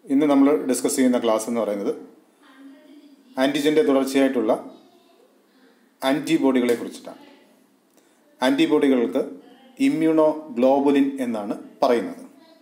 ഇന്ന് നമ്മൾ ഡിസ്കസ് ചെയ്യുന്ന ക്ലാസ് എന്ന് പറയുന്നത് ആൻറ്റിജൻ്റെ തുടർച്ചയായിട്ടുള്ള ആൻറ്റിബോഡികളെ കുറിച്ചിട്ടാണ് ആൻറ്റിബോഡികൾക്ക് ഇമ്മ്യൂണോ ഗ്ലോബുലിൻ എന്നാണ് പറയുന്നത്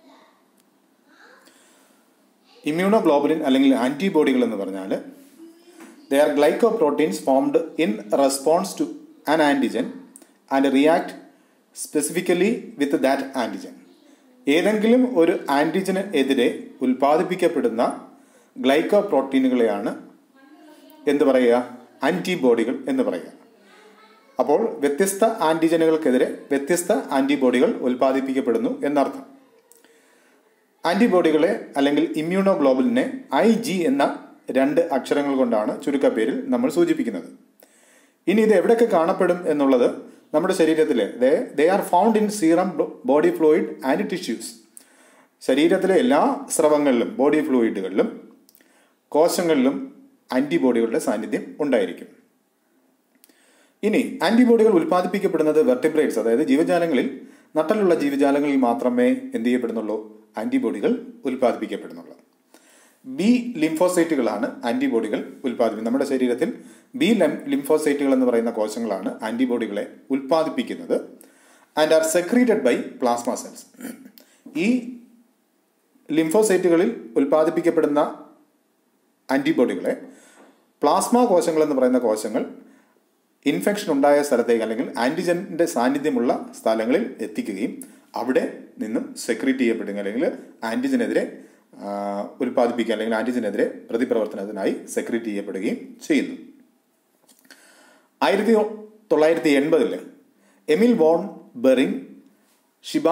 ഇമ്മ്യൂണോ ഗ്ലോബുലിൻ അല്ലെങ്കിൽ ആൻറ്റിബോഡികൾ എന്ന് പറഞ്ഞാൽ they are glycoproteins formed in response to an antigen and react specifically with that antigen ഏതെങ്കിലും ഒരു ആൻറ്റിജന് എതിരെ ഉൽപ്പാദിപ്പിക്കപ്പെടുന്ന ഗ്ലൈക്കോ പ്രോട്ടീനുകളെയാണ് എന്ത് പറയുക ആൻറ്റിബോഡികൾ എന്ന് പറയുക അപ്പോൾ വ്യത്യസ്ത ആൻറ്റിജനുകൾക്കെതിരെ വ്യത്യസ്ത ആൻറ്റിബോഡികൾ ഉൽപ്പാദിപ്പിക്കപ്പെടുന്നു എന്നർത്ഥം ആൻറ്റിബോഡികളെ അല്ലെങ്കിൽ ഇമ്മ്യൂണോ ഗ്ലോബലിനെ ഐ ജി എന്ന രണ്ട് അക്ഷരങ്ങൾ കൊണ്ടാണ് ചുരുക്കപ്പേരിൽ നമ്മൾ സൂചിപ്പിക്കുന്നത് ഇനി ഇത് എവിടെയൊക്കെ കാണപ്പെടും എന്നുള്ളത് നമ്മുടെ ശരീരത്തിലെ they they are found in serum body fluid and tissues ശരീരത്തിലെ എല്ലാ സ്രവങ്ങളിലും ബോഡി ഫ്ലൂയിഡുകളിലും കോശങ്ങളിലും ആൻറ്റിബോഡികളുടെ സാന്നിധ്യം ഉണ്ടായിരിക്കും ഇനി ആൻറ്റിബോഡികൾ ഉൽപ്പാദിപ്പിക്കപ്പെടുന്നത് വെർട്ടിബ്രേറ്റ്സ് അതായത് ജീവജാലങ്ങളിൽ നട്ടലുള്ള ജീവജാലങ്ങളിൽ മാത്രമേ എന്ത് ചെയ്യപ്പെടുന്നുള്ളൂ ആൻറ്റിബോഡികൾ ഉൽപ്പാദിപ്പിക്കപ്പെടുന്നുള്ളൂ ബി ലിംഫോസൈറ്റുകളാണ് ആൻറ്റിബോഡികൾ ഉൽപ്പാദിപ്പിക്കുന്നത് നമ്മുടെ ശരീരത്തിൽ ബി ലിംഫോസൈറ്റുകൾ എന്ന് പറയുന്ന കോശങ്ങളാണ് ആൻറ്റിബോഡികളെ ഉൽപ്പാദിപ്പിക്കുന്നത് and are secreted by plasma cells ഈ ലിംഫോസൈറ്റുകളിൽ ഉൽപ്പാദിപ്പിക്കപ്പെടുന്ന ആൻറ്റിബോഡികളെ പ്ലാസ്മ കോശങ്ങൾ എന്ന് പറയുന്ന കോശങ്ങൾ ഇൻഫെക്ഷൻ ഉണ്ടായ സ്ഥലത്തേക്ക് അല്ലെങ്കിൽ ആൻറ്റിജൻ്റെ സാന്നിധ്യമുള്ള സ്ഥലങ്ങളിൽ എത്തിക്കുകയും അവിടെ നിന്നും സെക്രീറ്റ് ചെയ്യപ്പെടുക അല്ലെങ്കിൽ ആൻറ്റിജനെതിരെ ഉൽപ്പാദിപ്പിക്കുക അല്ലെങ്കിൽ ആൻറ്റിജനെതിരെ പ്രതിപ്രവർത്തനത്തിനായി സെക്രീറ്റ് ചെയ്യപ്പെടുകയും ചെയ്യുന്നു ആയിരത്തി തൊള്ളായിരത്തി എൺപതിൽ Emil von Behring 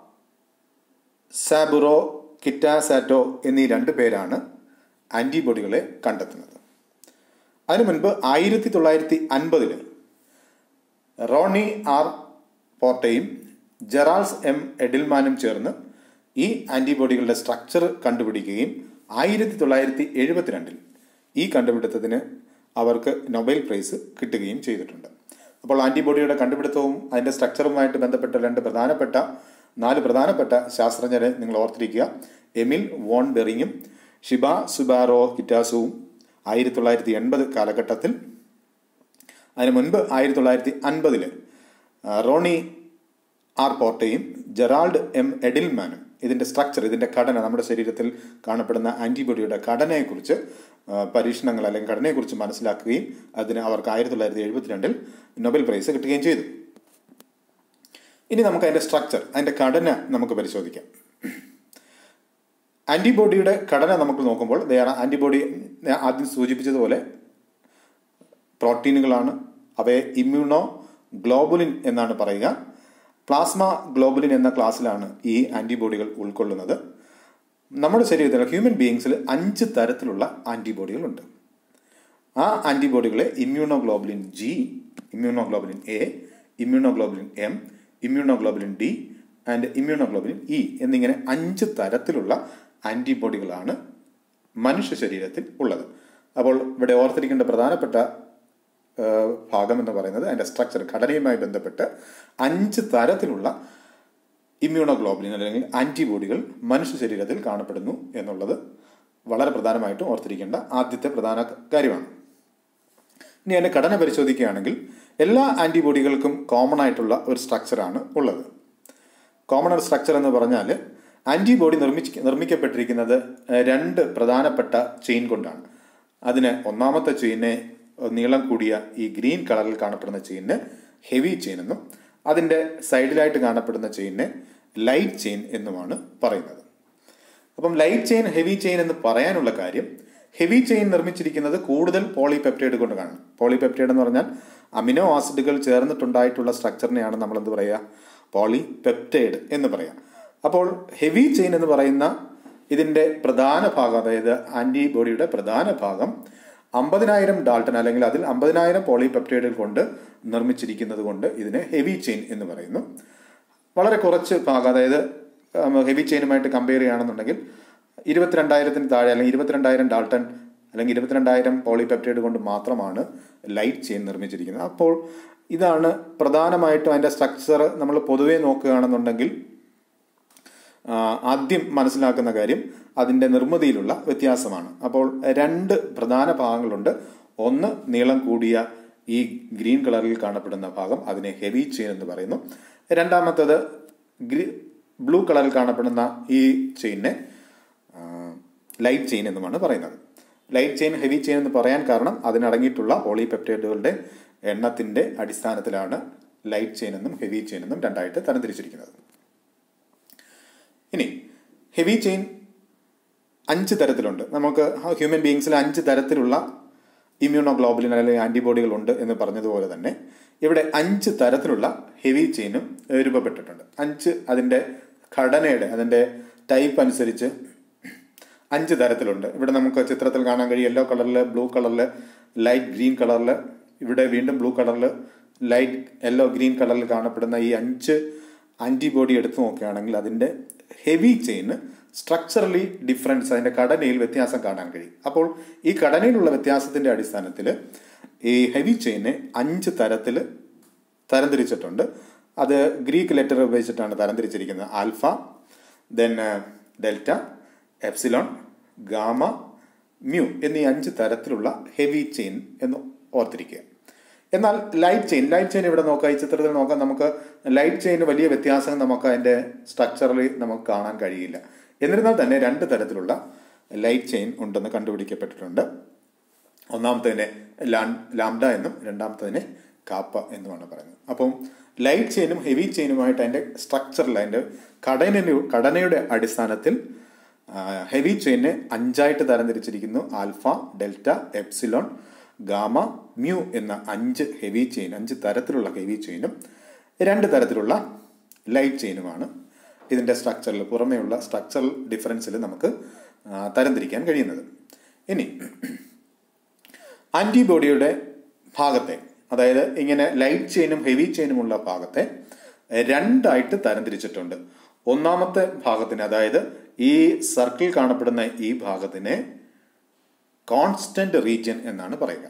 Shibasaburo Kitasato എന്നീ രണ്ട് പേരാണ് ആൻറ്റിബോഡികളെ കണ്ടെത്തുന്നത് അതിനു മുൻപ് ആയിരത്തി തൊള്ളായിരത്തി അൻപതിൽ റോണി ആർ പോർട്ടയും ജെറാൾസ് എം എഡിൽമാനും ചേർന്ന് ഈ ആൻറ്റിബോഡികളുടെ സ്ട്രക്ചർ കണ്ടുപിടിക്കുകയും ആയിരത്തി തൊള്ളായിരത്തി എഴുപത്തിരണ്ടിൽ ഈ കണ്ടുപിടുത്തത്തിന് അവർക്ക് നൊബേൽ പ്രൈസ് കിട്ടുകയും ചെയ്തിട്ടുണ്ട് അപ്പോൾ ആൻറ്റിബോഡിയുടെ കണ്ടുപിടുത്തവും അതിൻ്റെ സ്ട്രക്ചറുമായിട്ട് ബന്ധപ്പെട്ട രണ്ട് പ്രധാനപ്പെട്ട നാല് പ്രധാനപ്പെട്ട ശാസ്ത്രജ്ഞരെ നിങ്ങൾ ഓർത്തിരിക്കുക എമിൽ വോൺ ബെറിങ്ങും ഷിബ സുബാറോ കിറ്റാസുവും ആയിരത്തി തൊള്ളായിരത്തി എൺപത് കാലഘട്ടത്തിൽ അതിന് മുൻപ് ആയിരത്തി തൊള്ളായിരത്തി അൻപതിൽ റോണി ആർ പോർട്ടയും ജെറാൾഡ് എം എഡിൽമാനും ഇതിൻ്റെ സ്ട്രക്ചർ ഇതിൻ്റെ ഘടന നമ്മുടെ ശരീരത്തിൽ കാണപ്പെടുന്ന ആൻറ്റിബോഡിയുടെ ഘടനയെക്കുറിച്ച് പരീക്ഷണങ്ങൾ അല്ലെങ്കിൽ ഘടനയെക്കുറിച്ച് മനസ്സിലാക്കുകയും അതിന് അവർക്ക് ആയിരത്തി തൊള്ളായിരത്തി എഴുപത്തിരണ്ടിൽ നൊബൽ പ്രൈസ് കിട്ടുകയും ചെയ്തു ഇനി നമുക്ക് അതിൻ്റെ സ്ട്രക്ചർ അതിൻ്റെ ഘടന നമുക്ക് പരിശോധിക്കാം ആൻറ്റിബോഡിയുടെ ഘടന നമുക്ക് നോക്കുമ്പോൾ ആൻറ്റിബോഡി ആദ്യം സൂചിപ്പിച്ചതുപോലെ പ്രോട്ടീനുകളാണ് അവയെ ഇമ്മ്യൂണോ ഗ്ലോബുലിൻ എന്നാണ് പറയുക പ്ലാസ്മ ഗ്ലോബുലിൻ എന്ന ക്ലാസ്സിലാണ് ഈ ആൻറ്റിബോഡികൾ ഉൾക്കൊള്ളുന്നത് നമ്മുടെ ശരീരത്തിൽ ഹ്യൂമൻ ബീയിങ്സിൽ അഞ്ച് തരത്തിലുള്ള ആൻറ്റിബോഡികളുണ്ട് ആ ആൻറ്റിബോഡികളെ immunoglobulin G immunoglobulin A immunoglobulin M immunoglobulin D and immunoglobulin E എന്നിങ്ങനെ അഞ്ച് തരത്തിലുള്ള ആൻറ്റിബോഡികളാണ് മനുഷ്യ ശരീരത്തിൽ ഉള്ളത് അപ്പോൾ ഇവിടെ ഓർത്തിരിക്കേണ്ട പ്രധാനപ്പെട്ട ഭാഗം എന്ന് പറയുന്നത് അതിൻ്റെ സ്ട്രക്ചർ ഘടനയുമായി ബന്ധപ്പെട്ട് അഞ്ച് തരത്തിലുള്ള ഇമ്മ്യൂണോഗ്ലോബുലിൻ അല്ലെങ്കിൽ ആൻറ്റിബോഡികൾ മനുഷ്യ ശരീരത്തിൽ കാണപ്പെടുന്നു എന്നുള്ളത് വളരെ പ്രധാനമായിട്ടും ഓർത്തിരിക്കേണ്ട ആദ്യത്തെ പ്രധാന കാര്യമാണ് ഇനി അതിൻ്റെ ഘടന പരിശോധിക്കുകയാണെങ്കിൽ എല്ലാ ആൻറ്റിബോഡികൾക്കും കോമൺ ആയിട്ടുള്ള ഒരു സ്ട്രക്ചറാണ് ഉള്ളത് കോമൺ സ്ട്രക്ചർ എന്ന് പറഞ്ഞാൽ ആൻറ്റിബോഡി നിർമ്മിച്ച് നിർമ്മിക്കപ്പെട്ടിരിക്കുന്നത് രണ്ട് പ്രധാനപ്പെട്ട ചെയിൻ കൊണ്ടാണ് അതിന് ഒന്നാമത്തെ ചെയിനെ നീളം കൂടിയ ഈ ഗ്രീൻ കളറിൽ കാണപ്പെടുന്ന ചെയിന് ഹെവി ചെയിൻ എന്നും അതിൻ്റെ സൈഡിലായിട്ട് കാണപ്പെടുന്ന ചെയിനെ ലൈറ്റ് ചെയിൻ എന്നുമാണ് പറയുന്നത് അപ്പം ലൈറ്റ് ചെയിൻ ഹെവി ചെയിൻ എന്ന് പറയാനുള്ള കാര്യം ഹെവി ചെയിൻ നിർമ്മിച്ചിരിക്കുന്നത് കൂടുതൽ പോളിപെപ്റ്റൈഡ് കൊണ്ട് കാണും പോളിപെപ്റ്റൈഡ് എന്ന് പറഞ്ഞാൽ അമിനോ ആസിഡുകൾ ചേർന്നിട്ടുണ്ടായിട്ടുള്ള സ്ട്രക്ചറിനെയാണ് നമ്മൾ എന്ത് പറയുക പോളിപെപ്റ്റൈഡ് എന്ന് പറയാം അപ്പോൾ ഹെവി ചെയിൻ എന്ന് പറയുന്ന ഇതിൻ്റെ പ്രധാന ഭാഗം അതായത് ആൻറ്റിബോഡിയുടെ പ്രധാന ഭാഗം അമ്പതിനായിരം ഡാൾട്ടൺ അല്ലെങ്കിൽ അതിൽ അമ്പതിനായിരം പോളിപെപ്റ്റൈഡുകൾ കൊണ്ട് നിർമ്മിച്ചിരിക്കുന്നത് കൊണ്ട് ഇതിനെ ഹെവി ചെയിൻ എന്ന് പറയുന്നു വളരെ കുറച്ച് ഭാഗം അതായത് ഹെവി ചെയിനുമായിട്ട് കമ്പയർ ചെയ്യുകയാണെന്നുണ്ടെങ്കിൽ ഇരുപത്തിരണ്ടായിരത്തിന് താഴെ അല്ലെങ്കിൽ ഇരുപത്തിരണ്ടായിരം ഡാൾട്ടൺ അല്ലെങ്കിൽ ഇരുപത്തിരണ്ടായിരം പോളിപെപ്റ്റൈഡ് കൊണ്ട് മാത്രമാണ് ലൈറ്റ് ചെയിൻ നിർമ്മിച്ചിരിക്കുന്നത് അപ്പോൾ ഇതാണ് പ്രധാനമായിട്ടും അതിൻ്റെ സ്ട്രക്ചർ നമ്മൾ പൊതുവേ നോക്കുകയാണെന്നുണ്ടെങ്കിൽ ആ, ആദ്യം മനസ്സിലാക്കുന്ന കാര്യം അതിൻ്റെ നിർമ്മിതിയിലുള്ള വ്യത്യാസമാണ് അപ്പോൾ രണ്ട് പ്രധാന ഭാഗങ്ങളുണ്ട് ഒന്ന് നീളം കൂടിയ ഈ ഗ്രീൻ കളറിൽ കാണപ്പെടുന്ന ഭാഗം അതിനെ ഹെവി ചെയിൻ എന്ന് പറയുന്നു രണ്ടാമത്തത് ഗ്രീ ബ്ലൂ കളറിൽ കാണപ്പെടുന്ന ഈ ചെയിനെ ലൈറ്റ് ചെയിൻ എന്നുമാണ് പറയുന്നത് ലൈറ്റ് ചെയിൻ ഹെവി ചെയിൻ എന്ന് പറയാൻ കാരണം അതിനടങ്ങിയിട്ടുള്ള പോളിപെപ്റ്റൈഡുകളുടെ എണ്ണത്തിന്റെ അടിസ്ഥാനത്തിലാണ് ലൈറ്റ് ചെയിൻ എന്നും ഹെവി ചെയിൻ എന്നും രണ്ടായിട്ട് തരംതിരിച്ചിരിക്കുന്നത് ഇനി ഹെവി ചെയിൻ അഞ്ച് തരത്തിലുണ്ട് നമുക്ക് ഹ്യൂമൻ ബീങ്സിൽ അഞ്ച് തരത്തിലുള്ള ഇമ്മ്യൂണോഗ്ലോബുലിൻ അല്ലെങ്കിൽ ആന്റിബോഡികൾ ഉണ്ട് എന്ന് പറഞ്ഞതുപോലെ തന്നെ ഇവിടെ അഞ്ച് തരത്തിലുള്ള ഹെവി ചെയിനും ഏഹ്, രൂപപ്പെട്ടിട്ടുണ്ട് അഞ്ച് അതിൻ്റെ ഘടനയുടെ അതിൻ്റെ ടൈപ്പ് അനുസരിച്ച് അഞ്ച് തരത്തിലുണ്ട് ഇവിടെ നമുക്ക് ചിത്രത്തിൽ കാണാൻ കഴിയും യെല്ലോ കളറിൽ ബ്ലൂ കളറിൽ ലൈറ്റ് ഗ്രീൻ കളറിൽ ഇവിടെ വീണ്ടും ബ്ലൂ കളറിൽ ലൈറ്റ് യെല്ലോ ഗ്രീൻ കളറിൽ കാണപ്പെടുന്ന ഈ അഞ്ച് ആന്റിബോഡി എടുത്തു നോക്കുകയാണെങ്കിൽ അതിൻ്റെ ഹെവി ചെയിന് സ്ട്രക്ചറലി ഡിഫറൻസ് അതിൻ്റെ ഘടനയിൽ വ്യത്യാസം കാണാൻ കഴിയും അപ്പോൾ ഈ ഘടനയിലുള്ള വ്യത്യാസത്തിൻ്റെ അടിസ്ഥാനത്തിൽ ഈ ഹെവി ചെയിനെ അഞ്ച് തരത്തിൽ തരംതിരിച്ചിട്ടുണ്ട് അത് ഗ്രീക്ക് ലെറ്റർ ഉപയോഗിച്ചിട്ടാണ് തരംതിരിച്ചിരിക്കുന്നത് alpha then delta epsilon gamma mu എന്നീ അഞ്ച് തരത്തിലുള്ള ഹെവി ചെയിൻ എന്ന് ഓർത്തിരിക്കുക എന്നാൽ ലൈറ്റ് ചെയിൻ ലൈറ്റ് ചെയിൻ ഇവിടെ നോക്കാം ഈ ചിത്രത്തിൽ നോക്കാം നമുക്ക് ലൈറ്റ് ചെയിന് വലിയ വ്യത്യാസം നമുക്ക് അതിൻ്റെ സ്ട്രക്ചറിൽ നമുക്ക് കാണാൻ കഴിയില്ല എന്നിരുന്നാൽ തന്നെ രണ്ട് തരത്തിലുള്ള ലൈറ്റ് ചെയിൻ ഉണ്ടെന്ന് കണ്ടുപിടിക്കപ്പെട്ടിട്ടുണ്ട് ഒന്നാമത്തേതിനെ ലാംഡ എന്നും രണ്ടാമത്തേതിനെ കാപ്പ എന്നുമാണ് പറയുന്നത് അപ്പം ലൈറ്റ് ചെയിനും ഹെവി ചെയിനുമായിട്ട് അതിൻ്റെ സ്ട്രക്ചറിൽ അതിൻ്റെ ഘടന ഘടനയുടെ അടിസ്ഥാനത്തിൽ ഹെവി ചെയിനെ അഞ്ചായിട്ട് തരംതിരിച്ചിരിക്കുന്നു alpha delta epsilon gamma mu എന്ന അഞ്ച് ഹെവി ചെയിൻ അഞ്ച് തരത്തിലുള്ള ഹെവി ചെയിനും രണ്ട് തരത്തിലുള്ള ലൈറ്റ് ചെയിനുമാണ് ഇതിൻ്റെ സ്ട്രക്ചറിൽ പുറമേയുള്ള സ്ട്രക്ചറൽ ഡിഫറൻസിൽ നമുക്ക് ആ, തരംതിരിക്കാൻ കഴിയുന്നത് ഇനി ആന്റിബോഡിയുടെ ഭാഗത്തെ അതായത് ഇങ്ങനെ ലൈറ്റ് ചെയിനും ഹെവി ചെയിനുമുള്ള ഭാഗത്തെ രണ്ടായിട്ട് തരംതിരിച്ചിട്ടുണ്ട് ഒന്നാമത്തെ ഭാഗത്തിന് അതായത് ഈ സർക്കിൾ കാണപ്പെടുന്ന ഈ ഭാഗത്തിനെ കോൺസ്റ്റന്റ് റീജിയൻ എന്നാണ് പറയുക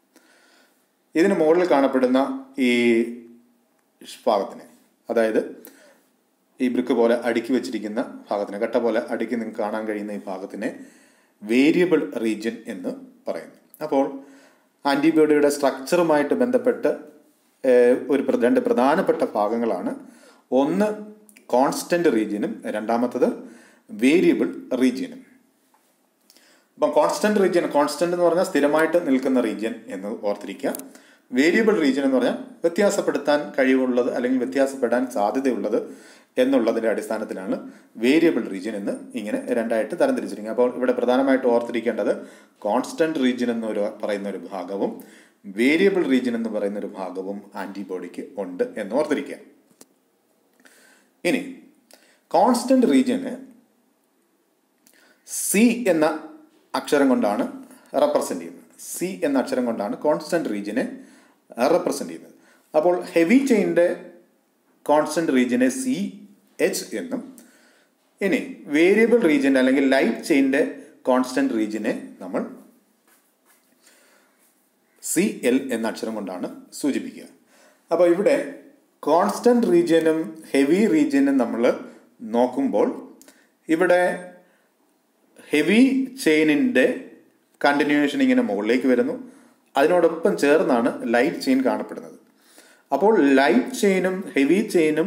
ഇതിന് മുകളിൽ കാണപ്പെടുന്ന ഈ ഭാഗത്തിനെ അതായത് ഈ ബ്രിക്ക് പോലെ അടുക്കി വെച്ചിരിക്കുന്ന ഭാഗത്തിന് കട്ട പോലെ അടുക്കി നിങ്ങൾക്ക് കാണാൻ കഴിയുന്ന ഈ ഭാഗത്തിനെ വേരിയബിൾ റീജിയൻ എന്ന് പറയുന്നു അപ്പോൾ ആൻറ്റിബോഡിയുടെ സ്ട്രക്ചറുമായിട്ട് ബന്ധപ്പെട്ട് ഏഹ്, ഒരു പ്ര- രണ്ട് പ്രധാനപ്പെട്ട ഭാഗങ്ങളാണ് ഒന്ന് കോൺസ്റ്റന്റ് റീജിയനും രണ്ടാമത്തത് വേരിയബിൾ റീജിയനും അപ്പം കോൺസ്റ്റന്റ് റീജിയൻ കോൺസ്റ്റന്റ് എന്ന് പറഞ്ഞാൽ സ്ഥിരമായിട്ട് നിൽക്കുന്ന റീജിയൻ എന്ന് ഓർത്തിരിക്കുക വേരിയബിൾ റീജിയൻ എന്ന് പറഞ്ഞാൽ വ്യത്യാസപ്പെടുത്താൻ കഴിവുള്ളത് അല്ലെങ്കിൽ വ്യത്യാസപ്പെടാൻ സാധ്യതയുള്ളത് എന്നുള്ളതിന്റെ അടിസ്ഥാനത്തിലാണ് വേരിയബിൾ റീജിയൻ എന്ന് ഇങ്ങനെ രണ്ടായിട്ട് തരംതിരിച്ചിരിക്കുന്നത് അപ്പോൾ ഇവിടെ പ്രധാനമായിട്ട് ഓർത്തിരിക്കേണ്ടത് കോൺസ്റ്റന്റ് റീജിയൻ എന്നൊരു പറയുന്ന ഒരു ഭാഗവും വേരിയബിൾ റീജിയൻ എന്ന് പറയുന്ന ഒരു ഭാഗവും ആന്റിബോഡിക്ക് ഉണ്ട് എന്ന് ഓർത്തിരിക്കുക ഇനി കോൺസ്റ്റന്റ് റീജിയന് സി എന്ന അക്ഷരം കൊണ്ടാണ് റെപ്രസെന്റ് ചെയ്യുന്നത് സി എന്ന അക്ഷരം കൊണ്ടാണ് കോൺസ്റ്റന്റ് റീജിയനെ റെപ്രസെന്റ് ചെയ്യുന്നത് അപ്പോൾ ഹെവി ചെയിൻ്റെ കോൺസ്റ്റന്റ് റീജിയനെ സി എച്ച് എന്നും ഇനി വേരിയബിൾ റീജിയൻ അല്ലെങ്കിൽ ലൈറ്റ് ചെയിൻ്റെ കോൺസ്റ്റന്റ് റീജിയനെ നമ്മൾ സി എൽ എന്ന അക്ഷരം കൊണ്ടാണ് സൂചിപ്പിക്കുക അപ്പോൾ ഇവിടെ കോൺസ്റ്റന്റ് റീജിയനും ഹെവി റീജിയനും നമ്മൾ നോക്കുമ്പോൾ ഇവിടെ ഹെവി ചെയിനിൻ്റെ കണ്ടിന്യൂവേഷൻ ഇങ്ങനെ മുകളിലേക്ക് വരുന്നു അതിനോടൊപ്പം ചേർന്നാണ് ലൈറ്റ് ചെയിൻ കാണപ്പെടുന്നത് അപ്പോൾ ലൈറ്റ് ചെയിനും ഹെവി ചെയിനും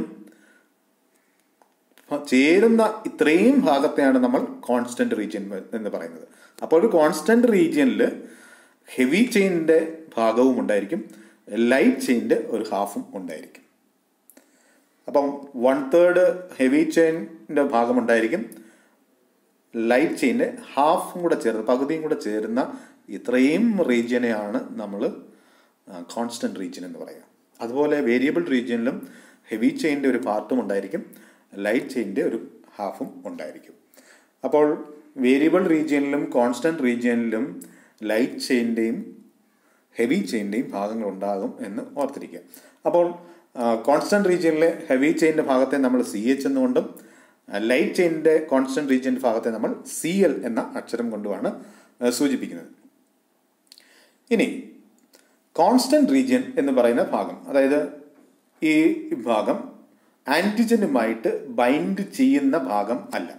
ചേരുന്ന ഇത്രയും ഭാഗത്തെയാണ് നമ്മൾ കോൺസ്റ്റന്റ് റീജിയൻ എന്ന് പറയുന്നത് അപ്പോൾ ഒരു കോൺസ്റ്റന്റ് റീജിയനിൽ ഹെവി ചെയിനിന്റെ ഭാഗവും ഉണ്ടായിരിക്കും ലൈറ്റ് ചെയിനിന്റെ ഒരു ഹാഫും ഉണ്ടായിരിക്കും അപ്പം വൺ തേർഡ് ഹെവി ചെയിനിന്റെ ഭാഗം ഉണ്ടായിരിക്കും ലൈറ്റ് ചെയിൻ്റെ ഹാഫും കൂടെ ചേർന്ന് പകുതിയും കൂടെ ചേരുന്ന ഇത്രയും റീജിയനെയാണ് നമ്മൾ കോൺസ്റ്റന്റ് റീജിയൻ എന്ന് പറയുക അതുപോലെ വേരിയബിൾ റീജിയനിലും ഹെവി ചെയിൻ്റെ ഒരു പാർട്ടും ഉണ്ടായിരിക്കും ലൈറ്റ് ചെയിൻ്റെ ഒരു ഹാഫും ഉണ്ടായിരിക്കും അപ്പോൾ വേരിയബിൾ റീജിയനിലും കോൺസ്റ്റന്റ് റീജിയനിലും ലൈറ്റ് ചെയിൻ്റെയും ഹെവി ചെയിൻ്റെയും ഭാഗങ്ങൾ ഉണ്ടാകും എന്ന് ഓർത്തിരിക്കുക അപ്പോൾ കോൺസ്റ്റന്റ് റീജിയനിലെ ഹെവി ചെയിൻ്റെ ഭാഗത്തെ നമ്മൾ സി എച്ച് എന്നുകൊണ്ടും ലൈറ്റ് ചെയിൻ്റെ കോൺസ്റ്റന്റ് റീജിയൻ്റെ ഭാഗത്തെ നമ്മൾ സി എൽ എന്ന അക്ഷരം കൊണ്ടുമാണ് ആ, സൂചിപ്പിക്കുന്നത് ഇനി കോൺസ്റ്റന്റ് റീജിയൻ എന്ന് പറയുന്ന ഭാഗം അതായത് ഈ ഭാഗം ആൻറ്റിജനുമായിട്ട് ബൈൻഡ് ചെയ്യുന്ന ഭാഗം അല്ല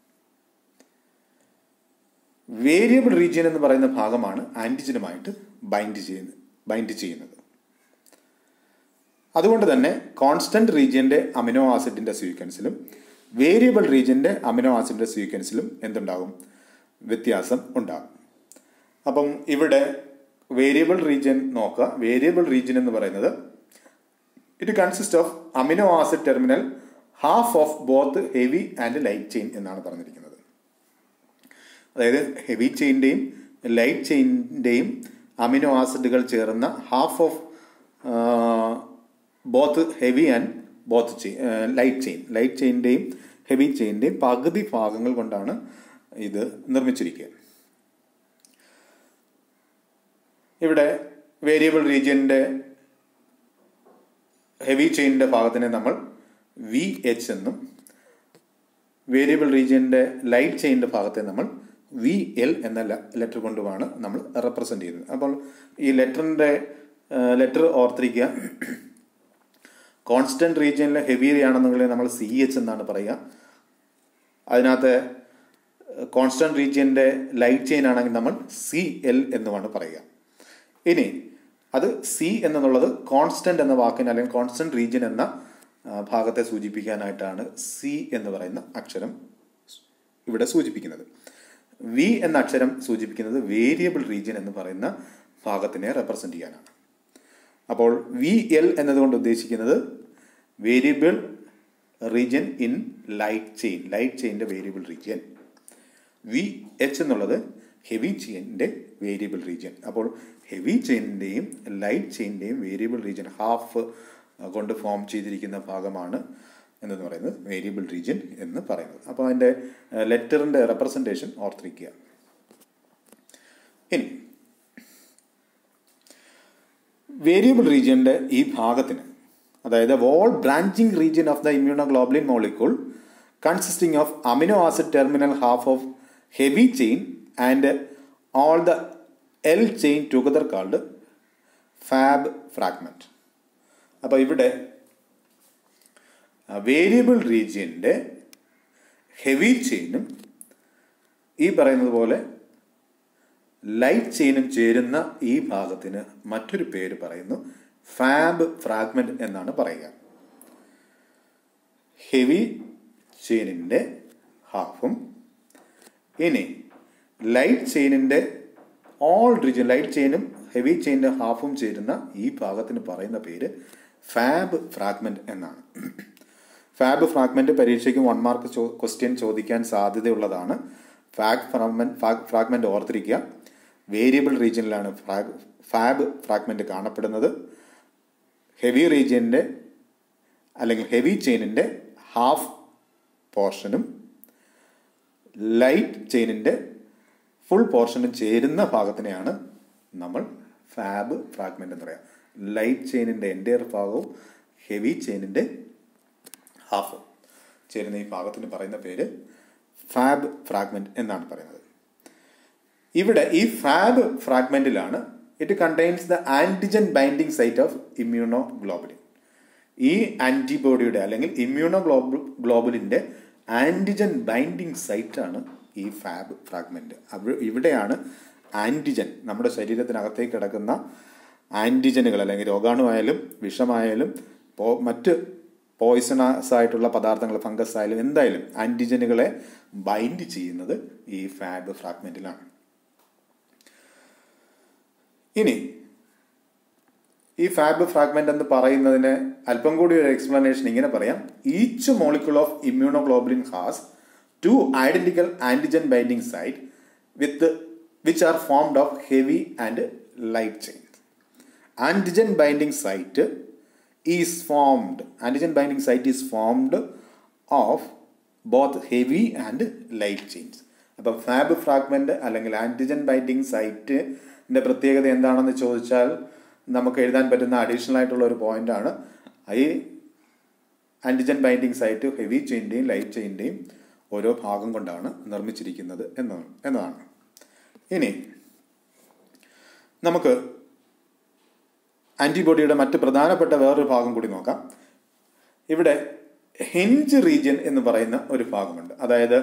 വേരിയബിൾ റീജിയൻ എന്ന് പറയുന്ന ഭാഗമാണ് ആൻറ്റിജനുമായിട്ട് ബൈൻഡ് ചെയ്യുന്നത് ബൈൻഡ് ചെയ്യുന്നത് അതുകൊണ്ട് തന്നെ കോൺസ്റ്റന്റ് റീജിയന്റെ അമിനോ ആസിഡിന്റെ സീക്വൻസിലും വേരിയബിൾ റീജിയന്റെ അമിനോ ആസിഡിന്റെ സീക്വൻസിലും എന്തുണ്ടാകും വ്യത്യാസം ഉണ്ടാകും അപ്പം ഇവിടെ വേരിയബിൾ റീജിയൻ നോക്കുക വേരിയബിൾ റീജിയൻ എന്ന് പറയുന്നത് it consist of amino acid terminal half of both heavy and light chain എന്നാണ് പറഞ്ഞിരിക്കുന്നത് അതായത് ഹെവി ചെയിൻ്റെയും ലൈറ്റ് ചെയിൻ്റെയും അമിനോ ആസിഡുകൾ ചേർന്ന half of both heavy and both chain light chain light ചെയിൻ്റെയും ഹെവി ചെയിൻ്റെയും പകുതി ഭാഗങ്ങൾ കൊണ്ടാണ് ഇത് നിർമ്മിച്ചിരിക്കുക ഇവിടെ വേരിയബിൾ റീജിയൻ്റെ ഹെവി ചെയിനിൻ്റെ ഭാഗത്തിനെ നമ്മൾ വി എച്ച് എന്നും വേരിയബിൾ റീജിയൻ്റെ ലൈറ്റ് ചെയിനിൻ്റെ ഭാഗത്തെ നമ്മൾ വി എൽ എന്ന ലെറ്റർ കൊണ്ടുമാണ് നമ്മൾ റെപ്രസെൻ്റ് ചെയ്യുന്നത് അപ്പോൾ ഈ ലെറ്ററിൻ്റെ ലെറ്റർ ഓർത്തിരിക്കുക കോൺസ്റ്റന്റ് റീജിയനിൽ ഹെവി ആണെന്നുണ്ടെങ്കിൽ നമ്മൾ സി എച്ച് എന്നാണ് പറയുക അതിനകത്ത് കോൺസ്റ്റന്റ് റീജിയൻ്റെ ലൈറ്റ് ചെയിൻ ആണെങ്കിൽ നമ്മൾ സി എൽ എന്നുമാണ് പറയുക ഇനി അത് സി എന്നുള്ളത് കോൺസ്റ്റന്റ് എന്ന വാക്കിന് അല്ലെങ്കിൽ കോൺസ്റ്റന്റ് റീജിയൻ എന്ന ഭാഗത്തെ സൂചിപ്പിക്കാനായിട്ടാണ് സി എന്ന് പറയുന്ന അക്ഷരം ഇവിടെ സൂചിപ്പിക്കുന്നത് വി എന്ന അക്ഷരം സൂചിപ്പിക്കുന്നത് വേരിയബിൾ റീജിയൻ എന്ന് പറയുന്ന ഭാഗത്തിനെ റെപ്രസെൻ്റ് ചെയ്യാനാണ് അപ്പോൾ വി എൽ എന്നതുകൊണ്ട് ഉദ്ദേശിക്കുന്നത് variable region in light chain light ചെയിൻ്റെ വേരിയബിൾ റീജിയൻ വി എച്ച് എന്നുള്ളത് ഹെവി ചെയിൻ്റെ വേരിയബിൾ റീജിയൻ അപ്പോൾ ഹെവി ചെയിനിൻ്റെയും ലൈറ്റ് ചെയിൻ്റെയും വേരിയബിൾ റീജിയൻ ഹാഫ് കൊണ്ട് ഫോം ചെയ്തിരിക്കുന്ന ഭാഗമാണ് എന്നു പറയുന്നത് വേരിയബിൾ റീജിയൻ എന്ന് പറയുന്നത് അപ്പോൾ അതിൻ്റെ ലെറ്ററിൻ്റെ റെപ്രസെൻറ്റേഷൻ ഓർത്തിരിക്കുക ഇനി വേരിയബിൾ റീജിയൻ്റെ ഈ ഭാഗത്തിന് അതായത് all branching region of the immunoglobulin molecule consisting of amino acid terminal half of heavy chain and all the L chain together called Fab fragment അപ്പോൾ ഇവിടെ വേരിയബിൾ റീജിയൻ്റെ ഹെവി ചെയിനും ഈ പറയുന്നത് പോലെ ലൈറ്റ് ചെയിനും ചേരുന്ന ഈ ഭാഗത്തിന് മറ്റൊരു പേര് പറയുന്നു ഫാബ് ഫ്രാഗ്മെന്റ് എന്നാണ് പറയുക ഹെവി ചെയിനിൻ്റെ ഹാഫും ഇനി ലൈറ്റ് ചെയിനിൻ്റെ ഓൾ റീജിയൻ ലൈറ്റ് ചെയിനും ഹെവി ചെയിനിൻ്റെ ഹാഫും ചേരുന്ന ഈ ഭാഗത്തിന് പറയുന്ന പേര് ഫാബ് ഫ്രാഗ്മെന്റ് എന്നാണ് ഫാബ് ഫ്രാഗ്മെന്റ് പരീക്ഷയ്ക്ക് വൺ മാർക്ക് ക്വസ്റ്റ്യൻ ചോദിക്കാൻ സാധ്യതയുള്ളതാണ് ഫാഗ് ഫ്രാഗ്മെന്റ് ഫ്രാഗ്മെന്റ് ഓർത്തിരിക്കുക വേരിയബിൾ റീജിയനിലാണ് ഫ്രാഗ് ഫാബ് ഫ്രാഗ്മെന്റ് കാണപ്പെടുന്നത് ഹെവി റീജിയൻ്റെ അല്ലെങ്കിൽ ഹെവി ചെയിനിൻ്റെ ഹാഫ് പോർഷനും ലൈറ്റ് ചെയിനിൻ്റെ ഫുൾ പോർഷനും ചേരുന്ന ഭാഗത്തിനെയാണ് നമ്മൾ ഫാബ് ഫ്രാഗ്മെന്റ് എന്ന് പറയാം ലൈറ്റ് ചെയിനിൻ്റെ എൻ്റെയർ ഭാഗവും ഹെവി ചെയിനിൻ്റെ ഹാഫ് ചേരുന്ന ഈ ഭാഗത്തിന് പറയുന്ന പേര് ഫാബ് ഫ്രാഗ്മെന്റ് എന്നാണ് പറയുന്നത് ഇവിടെ ഈ ഫാബ് ഫ്രാഗ്മെന്റിലാണ് it contains the antigen binding site of immunoglobulin ഈ ആന്റിബോഡിയുടെ അല്ലെങ്കിൽ ഇമ്മ്യൂണോ ഗ്ലോബു ഗ്ലോബുലിൻ്റെ ആന്റിജൻ ബൈൻഡിങ് സൈറ്റാണ് ഈ ഫാബ് ഫ്രാഗ്മെന്റ് അവ ഇവിടെയാണ് ആന്റിജൻ നമ്മുടെ ശരീരത്തിനകത്തേക്ക് കിടക്കുന്ന ആന്റിജനുകൾ അല്ലെങ്കിൽ രോഗാണുവായാലും വിഷമായാലും പോ മറ്റ് പോയിസണസ് ആയിട്ടുള്ള പദാർത്ഥങ്ങൾ ഫംഗസ് ആയാലും എന്തായാലും ആന്റിജനുകളെ ബൈൻഡ് ചെയ്യുന്നത് ഈ ഫാബ് ഫ്രാഗ്മെന്റിലാണ് ഇനി ഈ ഫാബ് ഫ്രാഗ്മെന്റ് എന്ന് പറയുന്നതിന് അല്പം കൂടി ഒരു എക്സ്പ്ലനേഷൻ ഇങ്ങനെ പറയാം each molecule of immunoglobulin has two identical antigen binding site with which are formed of heavy and light chain antigen binding site is formed antigen binding site is formed of both heavy and light chains അപ്പം Fab fragment അല്ലെങ്കിൽ antigen binding സൈറ്റിന്റെ പ്രത്യേകത എന്താണെന്ന് ചോദിച്ചാൽ നമുക്ക് എഴുതാൻ പറ്റുന്ന additional ആയിട്ടുള്ള ഒരു പോയിന്റ് ആണ് ഈ ആന്റിജൻ ബൈൻഡിങ് സൈറ്റ് ഹെവി ചെയിൻ്റെയും ലൈറ്റ് ചെയിൻ്റെയും ഓരോ ഭാഗം കൊണ്ടാണ് നിർമ്മിച്ചിരിക്കുന്നത് എന്നാണ് എന്നതാണ് ഇനി നമുക്ക് ആൻറ്റിബോഡിയുടെ മറ്റ് പ്രധാനപ്പെട്ട വേറൊരു ഭാഗം കൂടി നോക്കാം ഇവിടെ ഹിഞ്ച് റീജിയൻ എന്ന് പറയുന്ന ഒരു ഭാഗമുണ്ട് അതായത്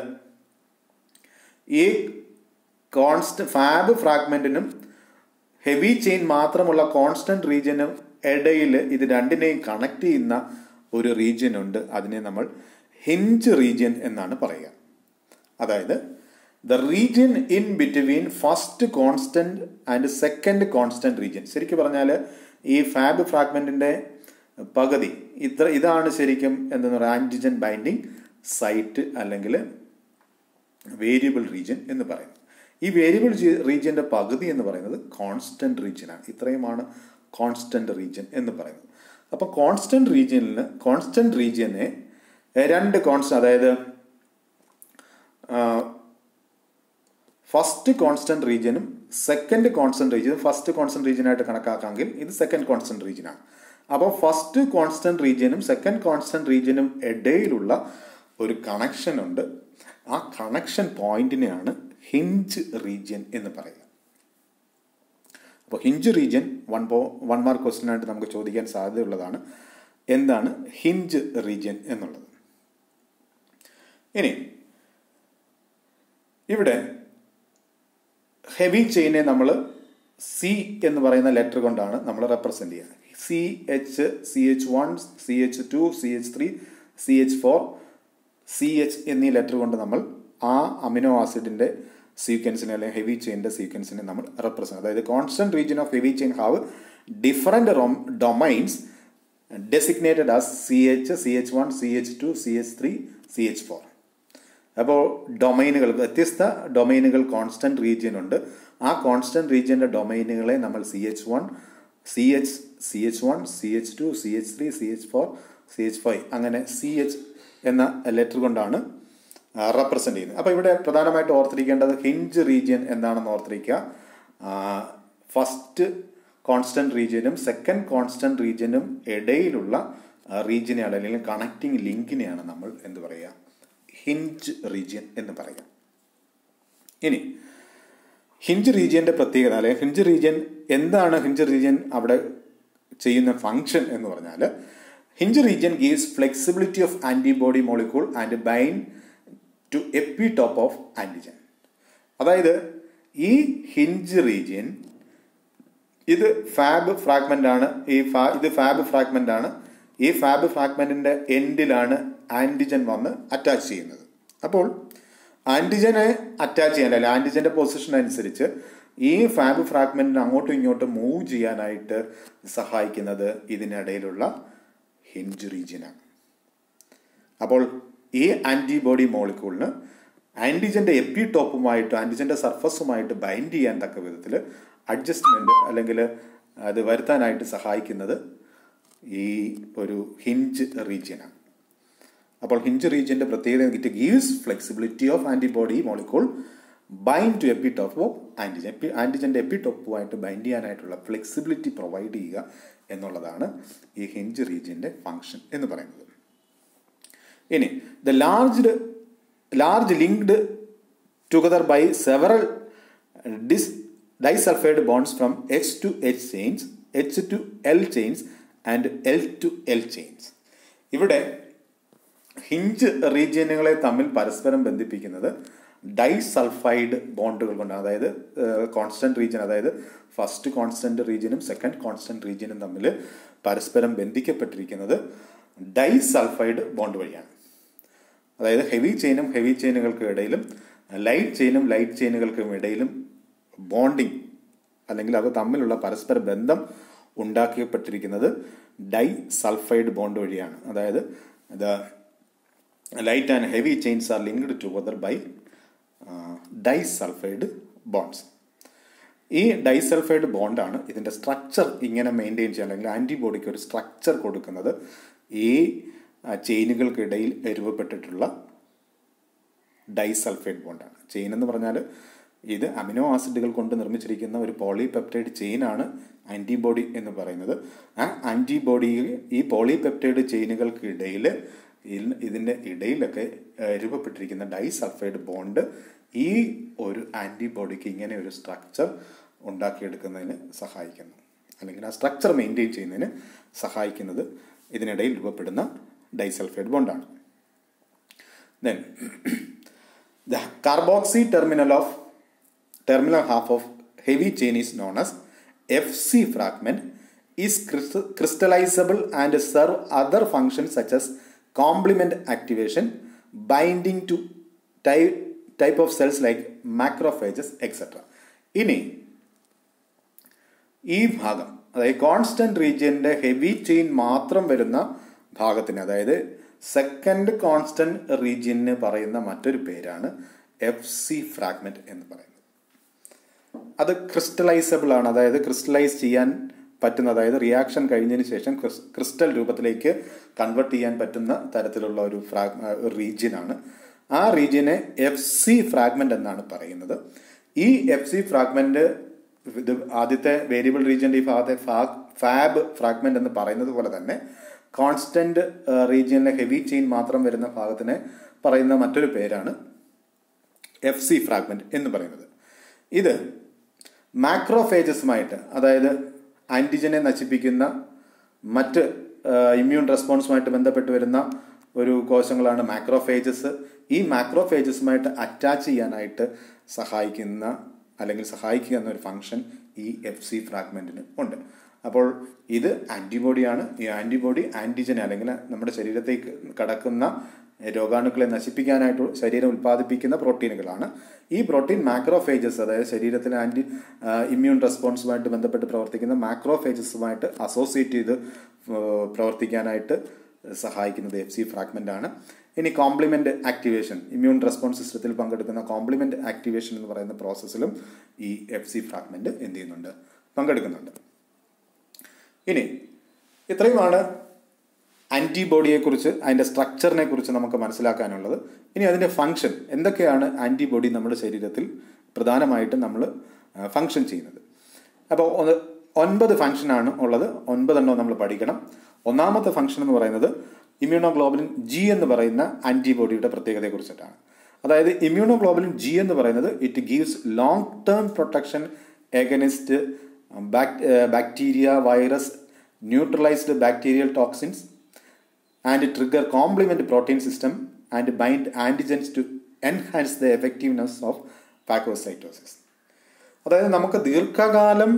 ഈ കോൺസ്റ്റ് ഫാബ് ഫ്രാഗ്മെന്റിനും ഹെവി ചെയിൻ മാത്രമുള്ള കോൺസ്റ്റന്റ് റീജിയനും ഇടയിൽ ഇത് രണ്ടിനെയും കണക്ട് ചെയ്യുന്ന ഒരു റീജിയൻ ഉണ്ട് അതിനെ നമ്മൾ ഹിഞ്ച് റീജിയൻ എന്നാണ് പറയുക അതായത് the region in between first constant and second constant region ശരിക്കും പറഞ്ഞാൽ ഈ ഫാബ് ഫ്രാഗ്മെന്റിന്റെ പകുതി ഇത്ര ഇതാണ് ശരിക്കും എന്തെന്ന് പറയുക ആൻറ്റിജൻ ബൈൻഡിങ് സൈറ്റ് അല്ലെങ്കിൽ വേരിയബിൾ റീജിയൻ എന്ന് പറയുന്നത് ഈ വേരിയബിൾ റീജിയന്റെ പകുതി എന്ന് പറയുന്നത് കോൺസ്റ്റന്റ് റീജിയനാണ് ഇത്രയുമാണ് കോൺസ്റ്റന്റ് റീജിയൻ എന്ന് പറയുന്നത് അപ്പോൾ കോൺസ്റ്റന്റ് റീജിയനിൽ കോൺസ്റ്റന്റ് റീജിയനെ രണ്ട് കോൺസ്റ്റന്റ് അതായത് ഫസ്റ്റ് കോൺസ്റ്റന്റ് റീജിയനും സെക്കൻഡ് കോൺസ്റ്റന്റ് റീജിയനും ഫസ്റ്റ് കോൺസ്റ്റന്റ് റീജിയനായിട്ട് കണക്കാക്കാമെങ്കിൽ ഇത് സെക്കൻഡ് കോൺസ്റ്റന്റ് റീജിയനാണ് അപ്പോൾ ഫസ്റ്റ് കോൺസ്റ്റന്റ് റീജിയനും സെക്കൻഡ് കോൺസ്റ്റന്റ് റീജിയനും ഇടയിലുള്ള ഒരു കണക്ഷൻ ഉണ്ട് ആ കണക്ഷൻ പോയിന്റിനെയാണ് ഹിഞ്ച് റീജിയൻ എന്ന് പറയുക അപ്പോൾ ഹിഞ്ച് റീജിയൻ വൺ പോ വൺ മാർക്ക് ക്വസ്റ്റ്യൻ ആയിട്ട് നമുക്ക് ചോദിക്കാൻ സാധ്യതയുള്ളതാണ് എന്താണ് ഹിഞ്ച് റീജിയൻ എന്നുള്ളത് ഇനി ഇവിടെ ഹെവി ചെയിനെ നമ്മൾ സി എന്ന് പറയുന്ന ലെറ്റർ കൊണ്ടാണ് നമ്മൾ റെപ്രസെൻ്റ് ചെയ്യുക C H C H one C H two C H three C H four C H എന്നീ ലെറ്റർ കൊണ്ട് നമ്മൾ ആ അമിനോ ആസിഡിൻ്റെ സീക്വൻസിനെ അല്ലെങ്കിൽ ഹെവി ചെയിൻ്റെ സീക്വൻസിനെ നമ്മൾ റെപ്രസെൻറ്റ് അതായത് constant region of heavy chain have different domains designated as C H C H one C H two C H three C H four അപ്പോൾ ഡൊമൈനുകൾ വ്യത്യസ്ത ഡൊമൈനുകൾ കോൺസ്റ്റന്റ് റീജിയൻ ഉണ്ട് ആ കോൺസ്റ്റന്റ് റീജിയൻ്റെ ഡൊമൈനുകളെ നമ്മൾ C H one C H C H one C H two C H three C H four C H five അങ്ങനെ C H എന്ന ലെറ്റർ കൊണ്ടാണ് റെപ്രസെൻ്റ് ചെയ്യുന്നത് അപ്പോൾ ഇവിടെ പ്രധാനമായിട്ട് ഓർത്തിരിക്കേണ്ടത് ഹിഞ്ച് റീജിയൻ എന്താണെന്ന് ഓർത്തിരിക്കുക ഫസ്റ്റ് കോൺസ്റ്റന്റ് റീജിയനും സെക്കൻഡ് കോൺസ്റ്റന്റ് റീജിയനും ഇടയിലുള്ള റീജിയനെയാണ് അല്ലെങ്കിൽ കണക്റ്റിംഗ് ലിങ്കിനെയാണ് നമ്മൾ എന്ത് പറയുക ഹിഞ്ച് റീജിയൻ എന്ന് പറയുക ഇനി ഹിഞ്ച് റീജിയന്റെ പ്രത്യേകത അല്ലെങ്കിൽ ഹിഞ്ച് റീജിയൻ എന്താണ് ഹിഞ്ച് റീജിയൻ അവിടെ ചെയ്യുന്ന ഫങ്ഷൻ എന്ന് പറഞ്ഞാൽ hinge region gives flexibility of antibody molecule and bind to epitope of antigen അതായത് ഈ ഹിഞ്ച് റീജിയൻ ഇത് ഫാബ് ഫ്രാഗ്മെന്റ് ആണ് ഈ ഫാ ഇത് ഫാബ് ഫ്രാഗ്മെന്റ് ആണ് ഈ ഫാബ് ഫ്രാഗ്മെന്റിന്റെ എൻഡിലാണ് ആന്റിജൻ വന്ന് അറ്റാച്ച് ചെയ്യുന്നത് അപ്പോൾ ആന്റിജനെ അറ്റാച്ച് ചെയ്യാൻ അല്ലെങ്കിൽ ആന്റിജന്റെ പൊസിഷൻ അനുസരിച്ച് ഈ ഫാബ് ഫ്രാഗ്മെന്റിനെ അങ്ങോട്ടും ഇങ്ങോട്ടും മൂവ് ചെയ്യാനായിട്ട് സഹായിക്കുന്നത് ഇതിനിടയിലുള്ള ഹിഞ്ച് റീജിയനാണ് അപ്പോൾ ഈ ആന്റിബോഡി മോളിക്കൂളിന് ആന്റിജന്റെ എപ്പി ടോപ്പുമായിട്ട് ആന്റിജന്റെ സർഫസുമായിട്ട് ബൈൻഡ് ചെയ്യാൻ തക്ക വിധത്തിൽ അഡ്ജസ്റ്റ്മെന്റ് അല്ലെങ്കിൽ അത് വരുത്താനായിട്ട് സഹായിക്കുന്നത് ഈ ഒരു ഹിഞ്ച് റീജിയനാണ് അപ്പോൾ ഹിഞ്ച് റീജിയന്റെ പ്രത്യേകത it gives flexibility of antibody molecule bind to epitope of antigen എപ്പി ആന്റിജന്റെ എപ്പി ടോപ്പുമായിട്ട് ബൈൻഡ് ചെയ്യാനായിട്ടുള്ള ഫ്ലെക്സിബിലിറ്റി പ്രൊവൈഡ് ചെയ്യുക എന്നുള്ളതാണ് ഈ ഹിഞ്ച് റീജിയന്റെ ഫങ്ഷൻ എന്ന് പറയുന്നത് ഇനി the large large linked together by several dis disulphide bonds from H to H chains H to L chains and L to L chains ഇവിടെ ഹിഞ്ച് റീജിയനുകളെ തമ്മിൽ പരസ്പരം ബന്ധിപ്പിക്കുന്നത് ഡൈസൾഫൈഡ് ബോണ്ടുകൾ കൊണ്ടാണ് അതായത് കോൺസ്റ്റന്റ് റീജിയൻ അതായത് ഫസ്റ്റ് കോൺസ്റ്റന്റ് റീജിയനും സെക്കൻഡ് കോൺസ്റ്റന്റ് റീജിയനും തമ്മിൽ പരസ്പരം ബന്ധിക്കപ്പെട്ടിരിക്കുന്നത് ഡൈസൾഫൈഡ് ബോണ്ട് വഴിയാണ് അതായത് ഹെവി ചെയിനും ഹെവി ചെയിനുകൾക്ക് ഇടയിലും ലൈറ്റ് ചെയിനും ലൈറ്റ് ചെയിനുകൾക്കും ഇടയിലും ബോണ്ടിങ് അല്ലെങ്കിൽ അത് തമ്മിലുള്ള പരസ്പര ബന്ധം ഉണ്ടാക്കിയപ്പെട്ടിരിക്കുന്നത് ഡൈ സൾഫൈഡ് ബോണ്ട് വഴിയാണ് അതായത് the light and heavy chains are linked together by disulphide bonds ഈ ഡൈസൾഫൈഡ് ബോണ്ടാണ് ഇതിൻ്റെ സ്ട്രക്ചർ ഇങ്ങനെ മെയിൻറ്റെയിൻ ചെയ്യാൻ അല്ലെങ്കിൽ ആൻറ്റിബോഡിക്ക് ഒരു സ്ട്രക്ചർ കൊടുക്കുന്നത് ഈ ചെയിനുകൾക്കിടയിൽ രൂപപ്പെട്ടിട്ടുള്ള ഡൈസൾഫൈഡ് ബോണ്ടാണ് ചെയിൻ എന്ന് പറഞ്ഞാൽ ഇത് അമിനോ ആസിഡുകൾ കൊണ്ട് നിർമ്മിച്ചിരിക്കുന്ന ഒരു പോളിപെപ്റ്റൈഡ് ചെയിനാണ് ആൻറ്റിബോഡി എന്ന് പറയുന്നത് ആ ആൻറ്റിബോഡി ഈ പോളിപെപ്റ്റൈഡ് ചെയിനുകൾക്ക് ഇടയിൽ ഇതിൻ്റെ ഇടയിലൊക്കെ രൂപപ്പെട്ടിരിക്കുന്ന ഡൈസൾഫൈഡ് ബോണ്ട് ഈ ഒരു ആൻറ്റിബോഡിക്ക് ഇങ്ങനെ ഒരു സ്ട്രക്ചർ ഉണ്ടാക്കിയെടുക്കുന്നതിന് സഹായിക്കുന്നു അല്ലെങ്കിൽ ആ സ്ട്രക്ചർ മെയിൻറ്റെയിൻ ചെയ്യുന്നതിന് സഹായിക്കുന്നത് ഇതിനിടയിൽ രൂപപ്പെടുന്ന ഡൈസൾഫൈഡ് ബോണ്ടാണ് then the carboxy terminal of terminal half of heavy chain is known as FC fragment is crystal- crystallizable and serve other functions such as complement activation, binding to type, type of cells like macrophages, etc. ഇനി ഈ ഭാഗം അതായത് constant റീജിയന്റെ heavy chain മാത്രം വരുന്ന ഭാഗത്തിന് അതായത് second constant റീജിയന് പറയുന്ന മറ്റൊരു പേരാണ് എഫ് സി ഫ്രാഗ്മെന്റ് എന്ന് പറയുന്നത് അത് ക്രിസ്റ്റലൈസബിൾ ആണ് അതായത് ക്രിസ്റ്റലൈസ് ചെയ്യാൻ പറ്റുന്ന അതായത് റിയാക്ഷൻ കഴിഞ്ഞതിന് ശേഷം ക്രിസ്റ്റൽ രൂപത്തിലേക്ക് കൺവെർട്ട് ചെയ്യാൻ പറ്റുന്ന തരത്തിലുള്ള ഒരു ഫ്രാഗ് റീജിയനാണ് ആ റീജിയനെ എഫ് സി ഫ്രാഗ്മെന്റ് എന്നാണ് പറയുന്നത് ഈ എഫ് സി ഫ്രാഗ്മെന്റ് ഇത് ആദ്യത്തെ വേരിയബിൾ റീജിയന്റെ ഈ ഭാഗത്തെ ഫാബ് ഫ്രാഗ്മെന്റ് എന്ന് പറയുന്നത് പോലെ തന്നെ കോൺസ്റ്റന്റ് റീജിയനിലെ ഹെവി ചെയിൻ മാത്രം വരുന്ന ഭാഗത്തിനെ പറയുന്ന മറ്റൊരു പേരാണ് എഫ് സി ഫ്രാഗ്മെന്റ് എന്ന് പറയുന്നത് ഇത് മാക്രോഫേജസുമായിട്ട് അതായത് ആൻറ്റിജനെ നശിപ്പിക്കുന്ന മറ്റ് ഇമ്മ്യൂൺ റെസ്പോൺസുമായിട്ട് ബന്ധപ്പെട്ട് വരുന്ന ഒരു കോശങ്ങളാണ് മാക്രോഫേജസ് ഈ മാക്രോഫേജസുമായിട്ട് അറ്റാച്ച് ചെയ്യാനായിട്ട് സഹായിക്കുന്ന അല്ലെങ്കിൽ സഹായിക്കുക എന്നൊരു ഫംഗ്ഷൻ ഈ എഫ് സി ഫ്രാഗ്മെൻറ്റിന് ഉണ്ട് അപ്പോൾ ഇത് ആൻറ്റിബോഡിയാണ് ഈ ആൻറ്റിബോഡി ആൻറ്റിജൻ അല്ലെങ്കിൽ നമ്മുടെ ശരീരത്തേക്ക് കടക്കുന്ന രോഗാണുക്കളെ നശിപ്പിക്കാനായിട്ട് ശരീരം ഉൽപ്പാദിപ്പിക്കുന്ന പ്രോട്ടീനുകളാണ് ഈ പ്രോട്ടീൻ മാക്രോഫേജസ് അതായത് ശരീരത്തിലെ ആൻറ്റി ഇമ്മ്യൂൺ റെസ്പോൺസുമായിട്ട് ബന്ധപ്പെട്ട് പ്രവർത്തിക്കുന്ന മാക്രോഫേജസുമായിട്ട് അസോസിയേറ്റ് ചെയ്ത് പ്രവർത്തിക്കാനായിട്ട് സഹായിക്കുന്നത് എഫ് സി ഫ്രാഗ്മെൻ്റ് ആണ് ഇനി കോംപ്ലിമെൻ്റ് ആക്ടിവേഷൻ ഇമ്മ്യൂൺ റെസ്പോൺസ് സിസ്റ്റത്തിൽ പങ്കെടുക്കുന്ന കോംപ്ലിമെൻ്റ് ആക്ടിവേഷൻ എന്ന് പറയുന്ന പ്രോസസ്സിലും ഈ എഫ് സി ഫ്രാഗ്മെൻറ്റ് എന്ത് ചെയ്യുന്നുണ്ട് പങ്കെടുക്കുന്നുണ്ട് ഇനി ഇത്രയുമാണ് ആൻറ്റിബോഡിയെക്കുറിച്ച് അതിൻ്റെ സ്ട്രക്ചറിനെ കുറിച്ച് നമുക്ക് മനസ്സിലാക്കാനുള്ളത് ഇനി അതിൻ്റെ ഫങ്ഷൻ എന്തൊക്കെയാണ് ആൻറ്റിബോഡി നമ്മുടെ ശരീരത്തിൽ പ്രധാനമായിട്ടും നമ്മൾ ഫങ്ഷൻ ചെയ്യുന്നത് അപ്പോൾ ഒന്ന് ഒൻപത് ഫങ്ഷനാണ് ഉള്ളത് ഒൻപതെണ്ണം നമ്മൾ പഠിക്കണം ഒന്നാമത്തെ ഫങ്ഷൻ എന്ന് പറയുന്നത് ഇമ്മ്യൂണോഗ്ലോബുലിൻ ജി എന്ന് പറയുന്ന ആൻറ്റിബോഡിയുടെ പ്രത്യേകതയെക്കുറിച്ചിട്ടാണ് അതായത് ഇമ്മ്യൂണോഗ്ലോബുലിൻ ജി എന്ന് പറയുന്നത് it gives long term protection against bacteria virus neutralised bacterial toxins and trigger complement protein system and bind antigens to enhance the effectiveness of phagocytosis അതായത് നമുക്ക് ദീർഘകാലം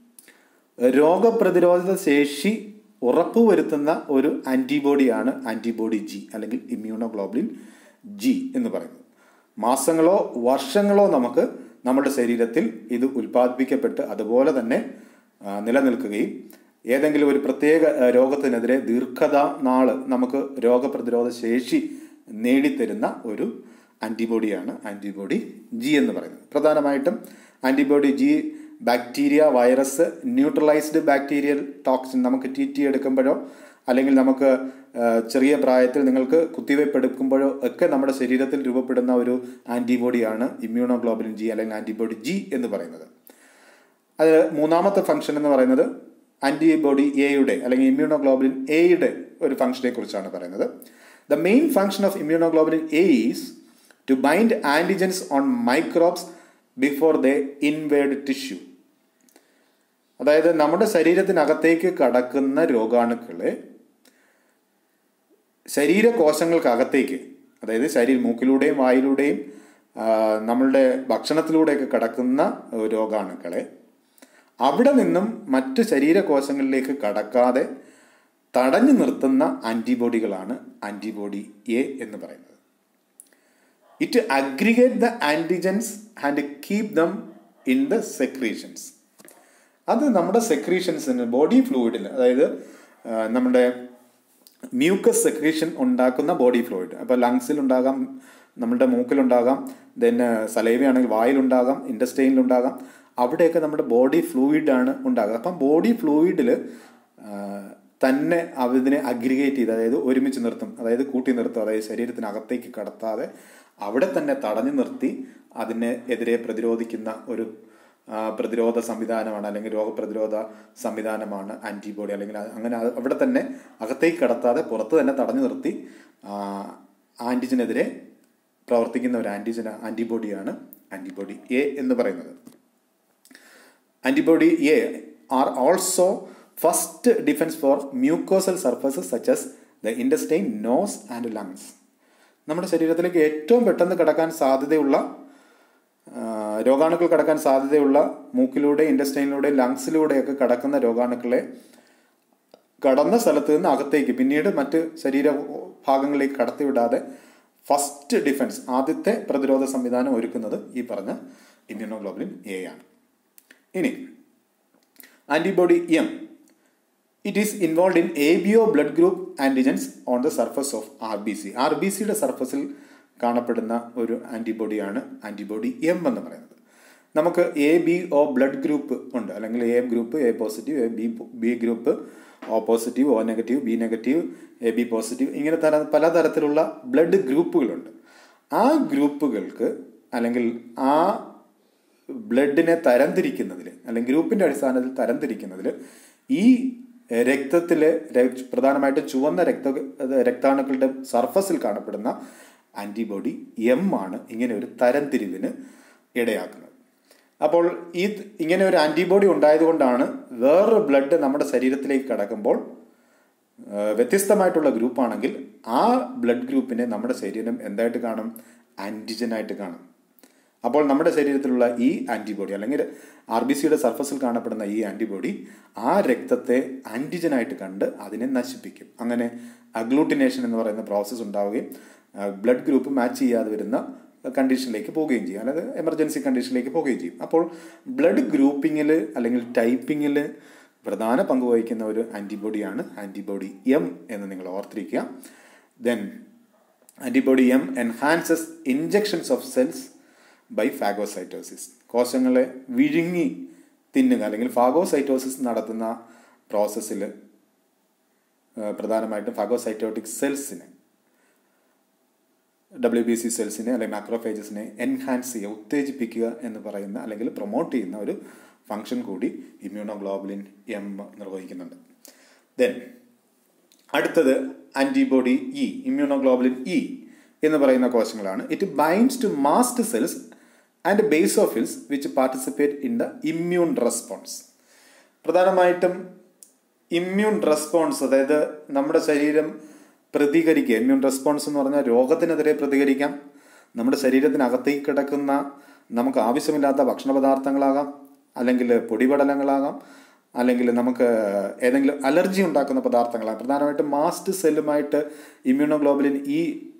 രോഗപ്രതിരോധ ശേഷി ഉറപ്പുവരുത്തുന്ന ഒരു ആൻറ്റിബോഡിയാണ് ആൻറ്റിബോഡി ജി അല്ലെങ്കിൽ ഇമ്മ്യൂണോഗ്ലോബുലിൻ ജി എന്ന് പറയുന്നത് മാസങ്ങളോ വർഷങ്ങളോ നമുക്ക് നമ്മുടെ ശരീരത്തിൽ ഇത് ഉൽപ്പാദിപ്പിക്കപ്പെട്ട് അതുപോലെ തന്നെ നിലനിൽക്കുകയും ഏതെങ്കിലും ഒരു പ്രത്യേക രോഗത്തിനെതിരെ ദീർഘത നാള് നമുക്ക് രോഗപ്രതിരോധ ശേഷി നേടിത്തരുന്ന ഒരു ആൻറ്റിബോഡിയാണ് ആൻറ്റിബോഡി ജി എന്ന് പറയുന്നത് പ്രധാനമായിട്ടും antibody G bacteria virus neutralised bacterial toxin നമുക്ക് ടി ടി എടുക്കുമ്പോഴോ അല്ലെങ്കിൽ നമുക്ക് ചെറിയ പ്രായത്തിൽ നിങ്ങൾക്ക് കുത്തിവയ്പ് എടുക്കുമ്പോഴോ ഒക്കെ നമ്മുടെ ശരീരത്തിൽ രൂപപ്പെടുന്ന ഒരു ആൻറ്റിബോഡിയാണ് ഇമ്മ്യൂണോഗ്ലോബുലിൻ ജി അല്ലെങ്കിൽ ആൻറ്റിബോഡി ജി എന്ന് പറയുന്നത് അത് മൂന്നാമത്തെ ഫംഗ്ഷൻ എന്ന് പറയുന്നത് ആൻറ്റിബോഡി എയുടെ അല്ലെങ്കിൽ ഇമ്മ്യൂണോഗ്ലോബുലിൻ എയുടെ ഒരു ഫംഗ്ഷനെ കുറിച്ചാണ് പറയുന്നത് the main function of immunoglobulin A is to bind antigens on microbes before the invade tissue അതായത് നമ്മുടെ ശരീരത്തിനകത്തേക്ക് കടക്കുന്ന രോഗാണുക്കളെ ശരീരകോശങ്ങൾക്കകത്തേക്ക് അതായത് ശരീര മൂക്കിലൂടെയും വായിലൂടെയും നമ്മളുടെ ഭക്ഷണത്തിലൂടെയൊക്കെ കടക്കുന്ന രോഗാണുക്കളെ അവിടെ നിന്നും മറ്റ് ശരീരകോശങ്ങളിലേക്ക് കടക്കാതെ തടഞ്ഞു നിർത്തുന്ന ആൻറ്റിബോഡികളാണ് ആൻറ്റിബോഡി എ എന്ന് പറയുന്നത് it aggregate the antigens and keep them in the secretions അത് നമ്മുടെ സെക്രീഷൻസിന് ബോഡി ഫ്ലൂയിഡിൽ അതായത് നമ്മുടെ മ്യൂക്കസ് സെക്രീഷൻ ഉണ്ടാക്കുന്ന ബോഡി ഫ്ലൂയിഡ് അപ്പോൾ ലങ്സിൽ ഉണ്ടാകാം നമ്മുടെ മൂക്കിലുണ്ടാകാം ദെൻ സലൈവയാണെങ്കിൽ വായിലുണ്ടാകാം ഇൻഡസ്റ്റൈനിലുണ്ടാകാം അവിടെയൊക്കെ നമ്മുടെ ബോഡി ഫ്ലൂയിഡാണ് ഉണ്ടാകുക അപ്പം ബോഡി ഫ്ലൂയിഡിൽ തന്നെ അതിനെ അഗ്രിഗേറ്റ് ചെയ്ത് അതായത് ഒരുമിച്ച് നിർത്തും അതായത് കൂട്ടി നിർത്തും അതായത് ശരീരത്തിനകത്തേക്ക് കടത്താതെ അവിടെ തന്നെ തടഞ്ഞു നിർത്തി അതിനെ എതിരെ പ്രതിരോധിക്കുന്ന ഒരു പ്രതിരോധ സംവിധാനമാണ് അല്ലെങ്കിൽ രോഗപ്രതിരോധ സംവിധാനമാണ് ആൻറ്റിബോഡി അല്ലെങ്കിൽ അങ്ങനെ അവിടെ തന്നെ അകത്തേക്ക് കടത്താതെ പുറത്ത് തന്നെ തടഞ്ഞു നിർത്തി ആൻറ്റിജനെതിരെ പ്രവർത്തിക്കുന്ന ഒരു ആൻറ്റിജൻ ആൻറ്റിബോഡിയാണ് ആൻറ്റിബോഡി എ എന്ന് പറയുന്നത് antibody A are also first defence for mucosal surfaces such as the intestine nose and lungs നമ്മുടെ ശരീരത്തിലേക്ക് ഏറ്റവും പെട്ടെന്ന് കിടക്കാൻ സാധ്യതയുള്ള ആ, രോഗാണുക്കൾ കടക്കാൻ സാധ്യതയുള്ള മൂക്കിലൂടെ ഇൻഡസ്റ്റൈനിലൂടെ ലങ്സിലൂടെയൊക്കെ കടക്കുന്ന രോഗാണുക്കളെ കടന്ന സ്ഥലത്ത് നിന്ന് അകത്തേക്ക് പിന്നീട് മറ്റ് ശരീര ഭാഗങ്ങളിലേക്ക് കടത്തിവിടാതെ ഫസ്റ്റ് ഡിഫൻസ് ആദ്യത്തെ പ്രതിരോധ സംവിധാനം ഒരുക്കുന്നത് ഈ പറഞ്ഞ ഇമ്മ്യൂണോഗ്ലോബുലിൻ എ ആണ് ഇനി antibody M it is involve in A B O blood group antigens on the surface of R B C R B സിയുടെ സർഫസിൽ കാണപ്പെടുന്ന ഒരു ആൻറ്റിബോഡിയാണ് ആൻറ്റിബോഡി എം എന്ന് പറയുന്നത് നമുക്ക് A B O blood group ഉണ്ട് അല്ലെങ്കിൽ A group A positive A B B group O positive O negative B negative A B positive ഇങ്ങനെ തര പലതരത്തിലുള്ള ബ്ലഡ് ഗ്രൂപ്പുകളുണ്ട് ആ ഗ്രൂപ്പുകൾക്ക് അല്ലെങ്കിൽ ആ ബ്ലഡിനെ തരംതിരിക്കുന്നതിൽ അല്ലെങ്കിൽ ഗ്രൂപ്പിൻ്റെ അടിസ്ഥാനത്തിൽ തരംതിരിക്കുന്നതിൽ ഈ രക്തത്തിലെ ര- പ്രധാനമായിട്ടും ചുവന്ന രക്ത രക്താണുക്കളുടെ സർഫസിൽ കാണപ്പെടുന്ന ആൻറ്റിബോഡി എം ആണ് ഇങ്ങനെ ഒരു തരംതിരിവിന് ഇടയാക്കുന്നത് അപ്പോൾ ഈ ഇങ്ങനെ ഒരു ആൻറ്റിബോഡി ഉണ്ടായതുകൊണ്ടാണ് വേറൊരു ബ്ലഡ് നമ്മുടെ ശരീരത്തിലേക്ക് കടക്കുമ്പോൾ ആ, വ്യത്യസ്തമായിട്ടുള്ള ഗ്രൂപ്പാണെങ്കിൽ ആ ബ്ലഡ് ഗ്രൂപ്പിനെ നമ്മുടെ ശരീരം എന്തായിട്ട് കാണും ആൻറ്റിജനായിട്ട് കാണും അപ്പോൾ നമ്മുടെ ശരീരത്തിലുള്ള ഈ ആൻറ്റിബോഡി അല്ലെങ്കിൽ ആർ ബി സിയുടെ സർഫസിൽ കാണപ്പെടുന്ന ഈ ആൻറ്റിബോഡി ആ രക്തത്തെ ആൻറ്റിജനായിട്ട് കണ്ട് അതിനെ നശിപ്പിക്കും അങ്ങനെ അഗ്ലൂട്ടിനേഷൻ എന്ന് പറയുന്ന പ്രോസസ്സ് ഉണ്ടാവുകയും ബ്ലഡ് ഗ്രൂപ്പ് മാച്ച് ചെയ്യാതെ വരുന്ന കണ്ടീഷനിലേക്ക് പോവുകയും ചെയ്യും അതായത് എമർജൻസി കണ്ടീഷനിലേക്ക് പോവുകയും ചെയ്യും അപ്പോൾ ബ്ലഡ് ഗ്രൂപ്പിങ്ങിൽ അല്ലെങ്കിൽ ടൈപ്പിങ്ങിൽ പ്രധാന പങ്ക് വഹിക്കുന്ന ഒരു ആൻറ്റിബോഡിയാണ് ആൻറ്റിബോഡി എം എന്ന് നിങ്ങൾ ഓർത്തിരിക്കുക then antibody M enhances injections of cells by phagocytosis കോശങ്ങളെ വിഴുങ്ങി തിന്നുക അല്ലെങ്കിൽ ഫാഗോസൈറ്റോസിസ് നടത്തുന്ന പ്രോസസ്സിൽ പ്രധാനമായിട്ടും ഫാഗോസൈറ്റോട്ടിക് സെൽസിനെ ഡബ്ല്യു ബി സി സെൽസിനെ അല്ലെങ്കിൽ മാക്രോഫേജസിനെ എൻഹാൻസ് ചെയ്യുക ഉത്തേജിപ്പിക്കുക എന്ന് പറയുന്ന അല്ലെങ്കിൽ പ്രൊമോട്ട് ചെയ്യുന്ന ഒരു ഫങ്ഷൻ കൂടി ഇമ്മ്യൂണോഗ്ലോബുലിൻ എം നിർവഹിക്കുന്നുണ്ട് ദെൻ അടുത്തത് ആൻറ്റിബോഡി ഇ ഇമ്മ്യൂണോഗ്ലോബുലിൻ ഇ എന്ന് പറയുന്ന കോശങ്ങളാണ് it binds to mast cells and basophils which participate in the immune response പ്രധാനമായിട്ടും ഇമ്മ്യൂൺ റെസ്പോൺസ് അതായത് നമ്മുടെ ശരീരം പ്രതികരിക്കുക ഇമ്മ്യൂൺ റെസ്പോൺസ് എന്ന് പറഞ്ഞാൽ രോഗത്തിനെതിരെ പ്രതികരിക്കാം നമ്മുടെ ശരീരത്തിനകത്തേക്ക് കിടക്കുന്ന നമുക്ക് ആവശ്യമില്ലാത്ത ഭക്ഷണ പദാർത്ഥങ്ങളാകാം അല്ലെങ്കിൽ പൊടിപടലങ്ങളാകാം അല്ലെങ്കിൽ നമുക്ക് ഏതെങ്കിലും അലർജി ഉണ്ടാക്കുന്ന പദാർത്ഥങ്ങളാകാം പ്രധാനമായിട്ടും മാസ്റ്റ് സെല്ലുമായിട്ട് ഇമ്മ്യൂണോഗ്ലോബുലിൻ ഈ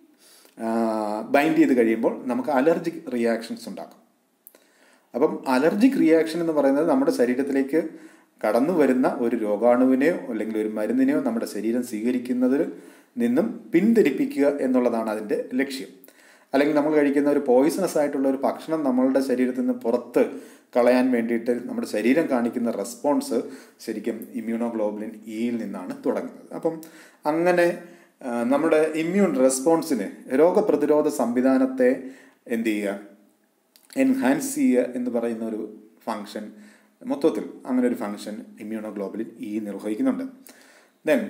ബൈൻഡ് ചെയ്ത് കഴിയുമ്പോൾ നമുക്ക് അലർജിക് റിയാക്ഷൻസ് ഉണ്ടാക്കും അപ്പം അലർജിക് റിയാക്ഷൻ എന്ന് പറയുന്നത് നമ്മുടെ ശരീരത്തിലേക്ക് കടന്നു വരുന്ന ഒരു രോഗാണുവിനെയോ അല്ലെങ്കിൽ ഒരു മരുന്നിനെയോ നമ്മുടെ ശരീരം സ്വീകരിക്കുന്നതിൽ നിന്നും പിന്തിരിപ്പിക്കുക എന്നുള്ളതാണ് അതിൻ്റെ ലക്ഷ്യം അല്ലെങ്കിൽ നമ്മൾ കഴിക്കുന്ന ഒരു പോയിസണസ് ആയിട്ടുള്ള ഒരു ഭക്ഷണം നമ്മളുടെ ശരീരത്തിൽ നിന്ന് പുറത്ത് കളയാൻ വേണ്ടിയിട്ട് നമ്മുടെ ശരീരം കാണിക്കുന്ന റെസ്പോൺസ് ശരിക്കും ഇമ്മ്യൂണോഗ്ലോബുലിൻ ഇയിൽ നിന്നാണ് തുടങ്ങുന്നത് അപ്പം അങ്ങനെ ആ, നമ്മുടെ ഇമ്മ്യൂൺ റെസ്പോൺസിന് രോഗപ്രതിരോധ സംവിധാനത്തെ എന്ത് ചെയ്യുക എൻഹാൻസ് ചെയ്യുക എന്ന് പറയുന്ന ഒരു ഫങ്ഷൻ മൊത്തത്തിൽ അങ്ങനെ ഒരു ഫങ്ഷൻ ഇമ്മ്യൂണോഗ്ലോബുലിൻ ഇ നിർവഹിക്കുന്നുണ്ട് ദെൻ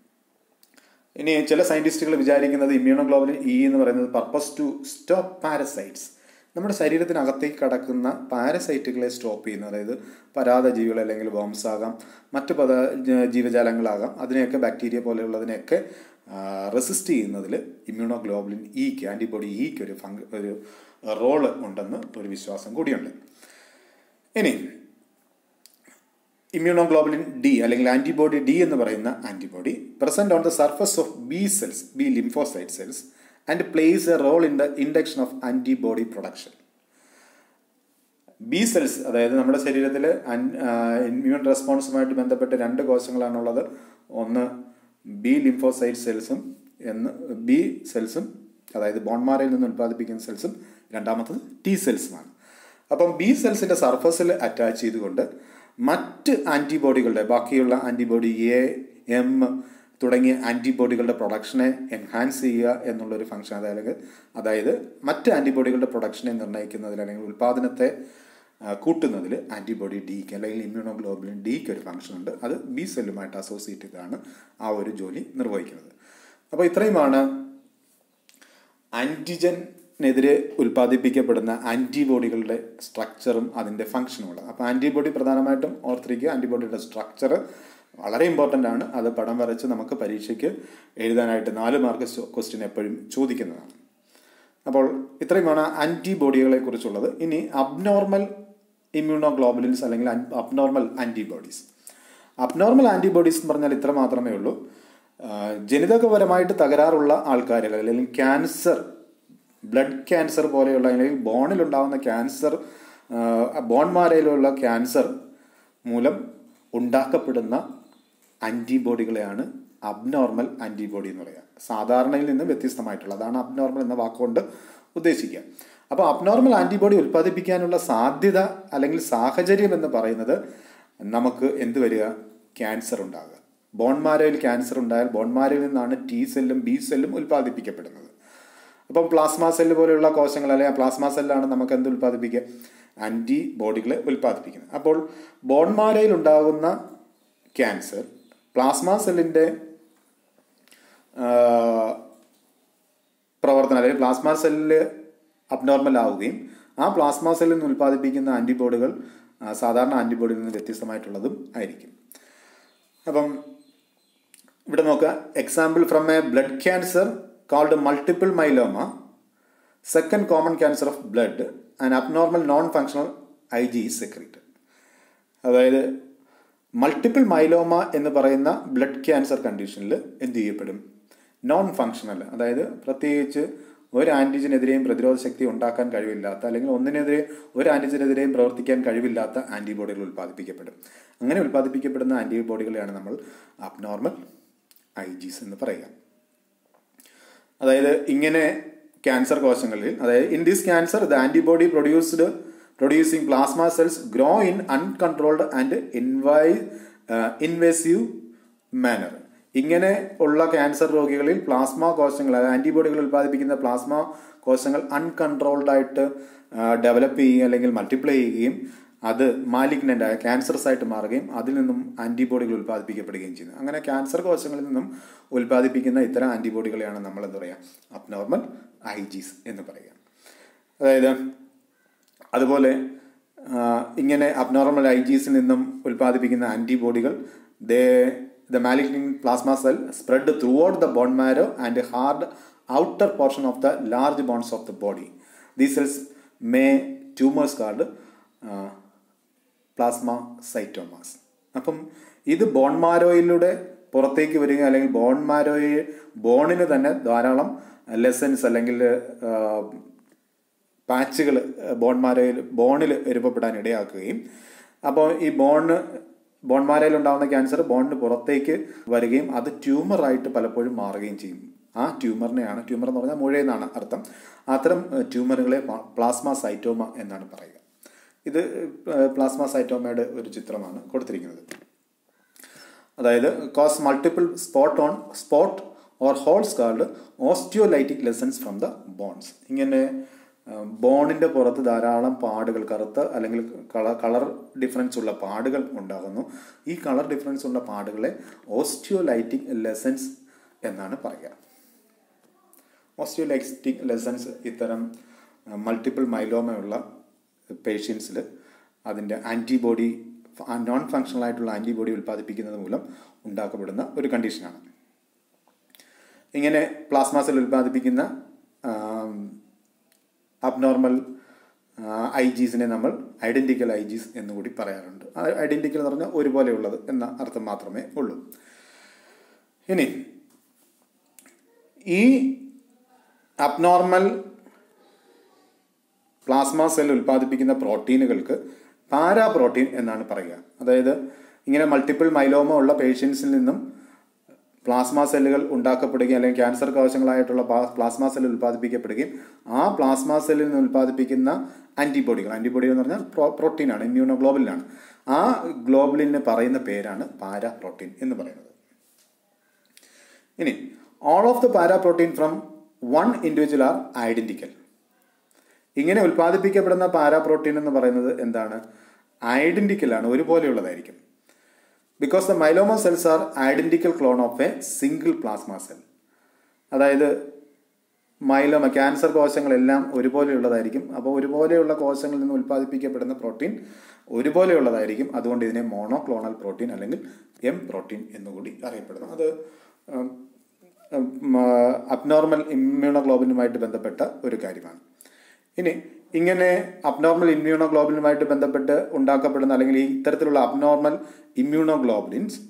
ഇനി ചില സയൻറ്റിസ്റ്റുകൾ വിചാരിക്കുന്നത് ഇമ്മ്യൂണോഗ്ലോബുലിൻ ഇ എന്ന് പറയുന്നത് പർപ്പസ് ടു സ്റ്റോപ്പ് പാരസൈറ്റ്സ് നമ്മുടെ ശരീരത്തിനകത്തേക്ക് കടക്കുന്ന പാരസൈറ്റുകളെ സ്റ്റോപ്പ് ചെയ്യുന്ന അതായത് പരാതജീവികൾ അല്ലെങ്കിൽ വോംസ് ആകാം മറ്റ് പദ ജ- ജീവജാലങ്ങളാകാം അതിനെയൊക്കെ ബാക്ടീരിയ പോലെയുള്ളതിനെയൊക്കെ റെസിസ്റ്റ് ചെയ്യുന്നതിൽ ഇമ്മ്യൂണോഗ്ലോബുലിൻ ഇക്ക് ആൻറ്റിബോഡി ഇക്ക് ഒരു ഫംഗ് ഒരു റോള് ഉണ്ടെന്ന് ഒരു വിശ്വാസം കൂടിയുണ്ട് ഇനി ഇമ്മ്യൂണോഗ്ലോബുലിൻ ഡി അല്ലെങ്കിൽ ആൻറ്റിബോഡി ഡി എന്ന് പറയുന്ന antibody present on the surface of B cells B lymphocyte cells and plays a role in the induction of antibody production B cells അതായത് നമ്മുടെ ശരീരത്തിൽ ഇമ്മ്യൂൺ റെസ്പോൺസുമായിട്ട് ബന്ധപ്പെട്ട് രണ്ട് കോശങ്ങളാണുള്ളത് ഒന്ന് ബി ലിംഫോസൈറ്റ് സെൽസും എന്ന് ബി സെൽസും അതായത് ബോൺമാരയിൽ നിന്ന് ഉൽപ്പാദിപ്പിക്കുന്ന സെൽസും രണ്ടാമത്തത് ടി സെൽസുമാണ് അപ്പം ബി സെൽസിൻ്റെ സർഫസിൽ അറ്റാച്ച് ചെയ്തുകൊണ്ട് മറ്റ് ആൻറ്റിബോഡികളുടെ ബാക്കിയുള്ള ആൻറ്റിബോഡി എ എം തുടങ്ങിയ ആൻറ്റിബോഡികളുടെ പ്രൊഡക്ഷനെ എൻഹാൻസ് ചെയ്യുക എന്നുള്ളൊരു ഫംഗ്ഷൻ അതായത് അതായത് മറ്റ് ആൻറ്റിബോഡികളുടെ പ്രൊഡക്ഷനെ നിർണ്ണയിക്കുന്നതിൽ അല്ലെങ്കിൽ ഉൽപ്പാദനത്തെ ആ, കൂട്ടുന്നതിൽ ആൻറ്റിബോഡി ഡിക്ക് അല്ലെങ്കിൽ ഇമ്മ്യൂണോഗ്ലോബുലിൻ ഡിക്ക് ഒരു ഫംഗ്ഷൻ ഉണ്ട് അത് ബി സെല്ലുമായിട്ട് അസോസിയേറ്റ് ചെയ്താണ് ആ ഒരു ജോലി നിർവഹിക്കുന്നത് അപ്പോൾ ഇത്രയുമാണ് ആൻറ്റിജനെതിരെ ഉൽപ്പാദിപ്പിക്കപ്പെടുന്ന ആൻറ്റിബോഡികളുടെ സ്ട്രക്ചറും അതിൻ്റെ ഫങ്ഷനും ഉള്ളത് അപ്പോൾ ആൻറ്റിബോഡി പ്രധാനമായിട്ടും ഓർത്തിരിക്കുക ആൻറ്റിബോഡിയുടെ സ്ട്രക്ചർ വളരെ ഇമ്പോർട്ടൻ്റ് ആണ് അത് പടം വരച്ച് നമുക്ക് പരീക്ഷയ്ക്ക് എഴുതാനായിട്ട് നാല് മാർക്ക് ക്വസ്റ്റ്യൻ എപ്പോഴും ചോദിക്കുന്നതാണ് അപ്പോൾ ഇത്രയുമാണ് ആൻറ്റിബോഡികളെ കുറിച്ചുള്ളത് ഇനി അബ്നോർമൽ ഇമ്മ്യൂണോഗ്ലോബുലിൻസ് അല്ലെങ്കിൽ അബ്നോർമൽ ആൻറ്റിബോഡീസ് അബ്നോർമൽ ആൻറ്റിബോഡീസ് എന്ന് പറഞ്ഞാൽ ഇത്ര മാത്രമേ ഉള്ളൂ ആ, ജനിതകപരമായിട്ട് തകരാറുള്ള ആൾക്കാരിൽ അല്ലെങ്കിൽ ക്യാൻസർ ബ്ലഡ് ക്യാൻസർ പോലെയുള്ള അല്ലെങ്കിൽ ബോണിലുണ്ടാകുന്ന ക്യാൻസർ ബോൺമാരയിലുള്ള ക്യാൻസർ മൂലം ഉണ്ടാക്കപ്പെടുന്ന ആൻറ്റിബോഡികളെയാണ് അബ്നോർമൽ ആൻറ്റിബോഡി എന്ന് പറയുക സാധാരണയിൽ നിന്ന് വ്യത്യസ്തമായിട്ടുള്ള അതാണ് അബ്നോർമൽ എന്ന വാക്കുകൊണ്ട് ഉദ്ദേശിക്കുക അപ്പോൾ അബ്നോർമൽ ആൻറ്റിബോഡി ഉൽപ്പാദിപ്പിക്കാനുള്ള സാധ്യത അല്ലെങ്കിൽ സാഹചര്യം എന്ന് പറയുന്നത് നമുക്ക് എന്ത് വരിക ക്യാൻസർ ഉണ്ടാകുക ബോൺമാരയിൽ ക്യാൻസർ ഉണ്ടായാൽ ബോൺമാരയിൽ നിന്നാണ് ടി സെല്ലും ബി സെല്ലും ഉൽപ്പാദിപ്പിക്കപ്പെടുന്നത് അപ്പം പ്ലാസ്മ സെല്ല് പോലെയുള്ള കോശങ്ങൾ അല്ലെങ്കിൽ പ്ലാസ്മ സെല്ലാണ് നമുക്ക് എന്ത് ഉൽപ്പാദിപ്പിക്കുക ആൻറ്റിബോഡികളെ ഉൽപ്പാദിപ്പിക്കുന്നത് അപ്പോൾ ബോൺമാരയിൽ ഉണ്ടാകുന്ന ക്യാൻസർ പ്ലാസ്മ സെല്ലിൻ്റെ പ്രവർത്തനം അല്ലെങ്കിൽ പ്ലാസ്മ സെല്ലിൽ അബ്നോർമൽ ആവുകയും ആ പ്ലാസ്മ സെല്ലിൽ നിന്ന് ഉൽപ്പാദിപ്പിക്കുന്ന ആൻറ്റിബോഡികൾ ആ, സാധാരണ ആൻറ്റിബോഡിയിൽ നിന്ന് വ്യത്യസ്തമായിട്ടുള്ളതും ആയിരിക്കും അപ്പം ഇവിടെ നോക്കുക example from a blood cancer called multiple myeloma second common cancer of blood and abnormal non functional I G secrete അതായത് മൾട്ടിപ്പിൾ മൈലോമ എന്ന് പറയുന്ന ബ്ലഡ് ക്യാൻസർ കണ്ടീഷനിൽ എന്ത് ചെയ്യപ്പെടും നോൺ ഫങ്ഷണൽ അതായത് പ്രത്യേകിച്ച് ഒരു ആൻറ്റിജനെതിരെയും പ്രതിരോധ ശക്തി ഉണ്ടാക്കാൻ കഴിവില്ലാത്ത അല്ലെങ്കിൽ ഒന്നിനെതിരെ ഒരു ആൻറ്റിജനെതിരെയും പ്രവർത്തിക്കാൻ കഴിവില്ലാത്ത ആൻറ്റിബോഡികൾ ഉൽപ്പാദിപ്പിക്കപ്പെടും അങ്ങനെ ഉൽപ്പാദിപ്പിക്കപ്പെടുന്ന ആൻറ്റിബോഡികളെയാണ് നമ്മൾ അബ്നോർമൽ ഐ ജീസ് എന്ന് പറയുക അതായത് ഇങ്ങനെ ക്യാൻസർ കോശങ്ങളിൽ അതായത് in this cancer the antibody produced producing plasma cells grow in uncontrolled and ഇൻവൈ ഇൻവേസീവ് മാനർ ഇങ്ങനെ ഉള്ള ക്യാൻസർ രോഗികളിൽ പ്ലാസ്മ കോശങ്ങൾ അതായത് ആൻറ്റിബോഡികൾ ഉൽപ്പാദിപ്പിക്കുന്ന പ്ലാസ്മ കോശങ്ങൾ അൺകൺട്രോൾഡ് ആയിട്ട് ഡെവലപ്പ് ചെയ്യുകയും അല്ലെങ്കിൽ മൾട്ടിപ്ലൈ ചെയ്യുകയും അത് മാലിഗ്നൻ്റ് ആയ ക്യാൻസറസ് ആയിട്ട് മാറുകയും അതിൽ നിന്നും ആൻറ്റിബോഡികൾ ഉൽപ്പാദിപ്പിക്കപ്പെടുകയും ചെയ്യുന്നു അങ്ങനെ ക്യാൻസർ കോശങ്ങളിൽ നിന്നും ഉൽപ്പാദിപ്പിക്കുന്ന ഇത്തരം ആൻറ്റിബോഡികളെയാണ് നമ്മൾ എന്താ പറയുക അബ്നോർമൽ ഐജീസ് എന്ന് പറയുക അതായത് അതുപോലെ ആ, ഇങ്ങനെ അബ്നോർമൽ ഐജീസിൽ നിന്നും ഉൽപ്പാദിപ്പിക്കുന്ന ആൻറ്റിബോഡികൾ they the malignant plasma cell spread throughout the bone marrow and hard outer portion of the large bones of the body these cells may tumours called plasmacytomas അപ്പം ഇത് ബോൺ മാരോയിലൂടെ പുറത്തേക്ക് വരിക അല്ലെങ്കിൽ bone മാരോയെ ബോണിന് തന്നെ ധാരാളം lessons അല്ലെങ്കിൽ പാച്ചുകൾ ബോൺമാരയിൽ ബോണിൽ രൂപപ്പെടാൻ ഇടയാക്കുകയും അപ്പോൾ ഈ ബോണ് ബോൺമാരയിൽ ഉണ്ടാകുന്ന ക്യാൻസർ ബോണിന് പുറത്തേക്ക് വരികയും അത് ട്യൂമറായിട്ട് പലപ്പോഴും മാറുകയും ചെയ്യും ആ ട്യൂമറിനെയാണ് ട്യൂമർ എന്ന് പറഞ്ഞാൽ മുഴയെന്നാണ് അർത്ഥം അത്തരം ട്യൂമറുകളെ പ്ലാസ്മ സൈറ്റോമ എന്നാണ് പറയുക ഇത് പ്ലാസ്മ സൈറ്റോമയുടെ ഒരു ചിത്രമാണ് കൊടുത്തിരിക്കുന്നത് അതായത് cause multiple spot on spot or holes called osteolytic lesions from the bones ഇങ്ങനെ ബോണിൻ്റെ പുറത്ത് ധാരാളം പാടുകൾ കറുത്ത അല്ലെങ്കിൽ കളർ കളർ ഡിഫറൻസ് ഉള്ള പാടുകൾ ഉണ്ടാകുന്നു ഈ കളർ ഡിഫറൻസ് ഉള്ള പാടുകളെ ഓസ്റ്റിയോലൈറ്റിക് ലെസൺസ് എന്നാണ് പറയുക ഓസ്റ്റിയോലൈറ്റിക് ലെസൺസ് ഇത്തരം മൾട്ടിപ്പിൾ മൈലോമയുള്ള പേഷ്യൻസിൽ അതിൻ്റെ ആൻറ്റിബോഡി നോൺ ഫങ്ഷണൽ ആയിട്ടുള്ള ആൻറ്റിബോഡി ഉൽപ്പാദിപ്പിക്കുന്നത് മൂലം ഉണ്ടാക്കപ്പെടുന്ന ഒരു കണ്ടീഷനാണ് ഇങ്ങനെ പ്ലാസ്മ സെൽ ഉൽപ്പാദിപ്പിക്കുന്ന അബ്നോർമൽ ഐ ജീസിനെ നമ്മൾ ഐഡൻറ്റിക്കൽ ഐ ജീസ് എന്നുകൂടി പറയാറുണ്ട് ഐഡൻറ്റിക്കൽ എന്ന് പറഞ്ഞാൽ ഒരുപോലെയുള്ളത് എന്ന അർത്ഥം മാത്രമേ ഉള്ളൂ ഇനി ഈ അബ്നോർമൽ പ്ലാസ്മ സെൽ ഉൽപ്പാദിപ്പിക്കുന്ന പ്രോട്ടീനുകൾക്ക് പാരാ പ്രോട്ടീൻ എന്നാണ് പറയുക അതായത് ഇങ്ങനെ മൾട്ടിപ്പിൾ മൈലോമ ഉള്ള പേഷ്യൻസിൽ നിന്നും പ്ലാസ്മ സെല്ലുകൾ ഉണ്ടാക്കപ്പെടുകയും അല്ലെങ്കിൽ ക്യാൻസർ കോശങ്ങളായിട്ടുള്ള പ്ലാസ്മ സെൽ ഉൽപ്പാദിപ്പിക്കപ്പെടുകയും ആ പ്ലാസ്മ സെല്ലിൽ നിന്ന് ഉൽപ്പാദിപ്പിക്കുന്ന ആൻറ്റിബോഡികൾ ആൻറ്റിബോഡി എന്ന് പറഞ്ഞാൽ പ്രോട്ടീനാണ് ഇമ്മ്യൂണോഗ്ലോബിനാണ് ആ ഗ്ലോബലിന് പറയുന്ന പേരാണ് പാരാ പ്രോട്ടീൻ എന്ന് പറയുന്നത് ഇനി all of the paraprotein from one individual are identical ഇങ്ങനെ ഉൽപ്പാദിപ്പിക്കപ്പെടുന്ന പാരാ പ്രോട്ടീൻ എന്ന് പറയുന്നത് എന്താണ് ഐഡൻറ്റിക്കൽ ആണ് ഒരുപോലെയുള്ളതായിരിക്കും because the myeloma cells are identical clone of a single plasma cell അതായത് മൈലോമ ക്യാൻസർ കോശങ്ങളെല്ലാം ഒരുപോലെയുള്ളതായിരിക്കും അപ്പോൾ ഒരുപോലെയുള്ള കോശങ്ങളിൽ നിന്ന് ഉൽപ്പാദിപ്പിക്കപ്പെടുന്ന പ്രോട്ടീൻ ഒരുപോലെയുള്ളതായിരിക്കും അതുകൊണ്ട് ഇതിനെ മോണോക്ലോണൽ പ്രോട്ടീൻ അല്ലെങ്കിൽ എം പ്രോട്ടീൻ എന്നുകൂടി അറിയപ്പെടുന്നു അത് അബ്നോർമൽ ഇമ്മ്യൂണോഗ്ലോബിനുമായിട്ട് ബന്ധപ്പെട്ട ഒരു കാര്യമാണ് ഇനി ഇങ്ങനെ അബ്നോർമൽ ഇമ്മ്യൂണോഗ്ലോബിനുമായിട്ട് ബന്ധപ്പെട്ട് ഉണ്ടാക്കപ്പെടുന്ന അല്ലെങ്കിൽ ഈ ഇത്തരത്തിലുള്ള അബ്നോർമൽ ഇമ്മ്യൂണോഗ്ലോബിൻസ്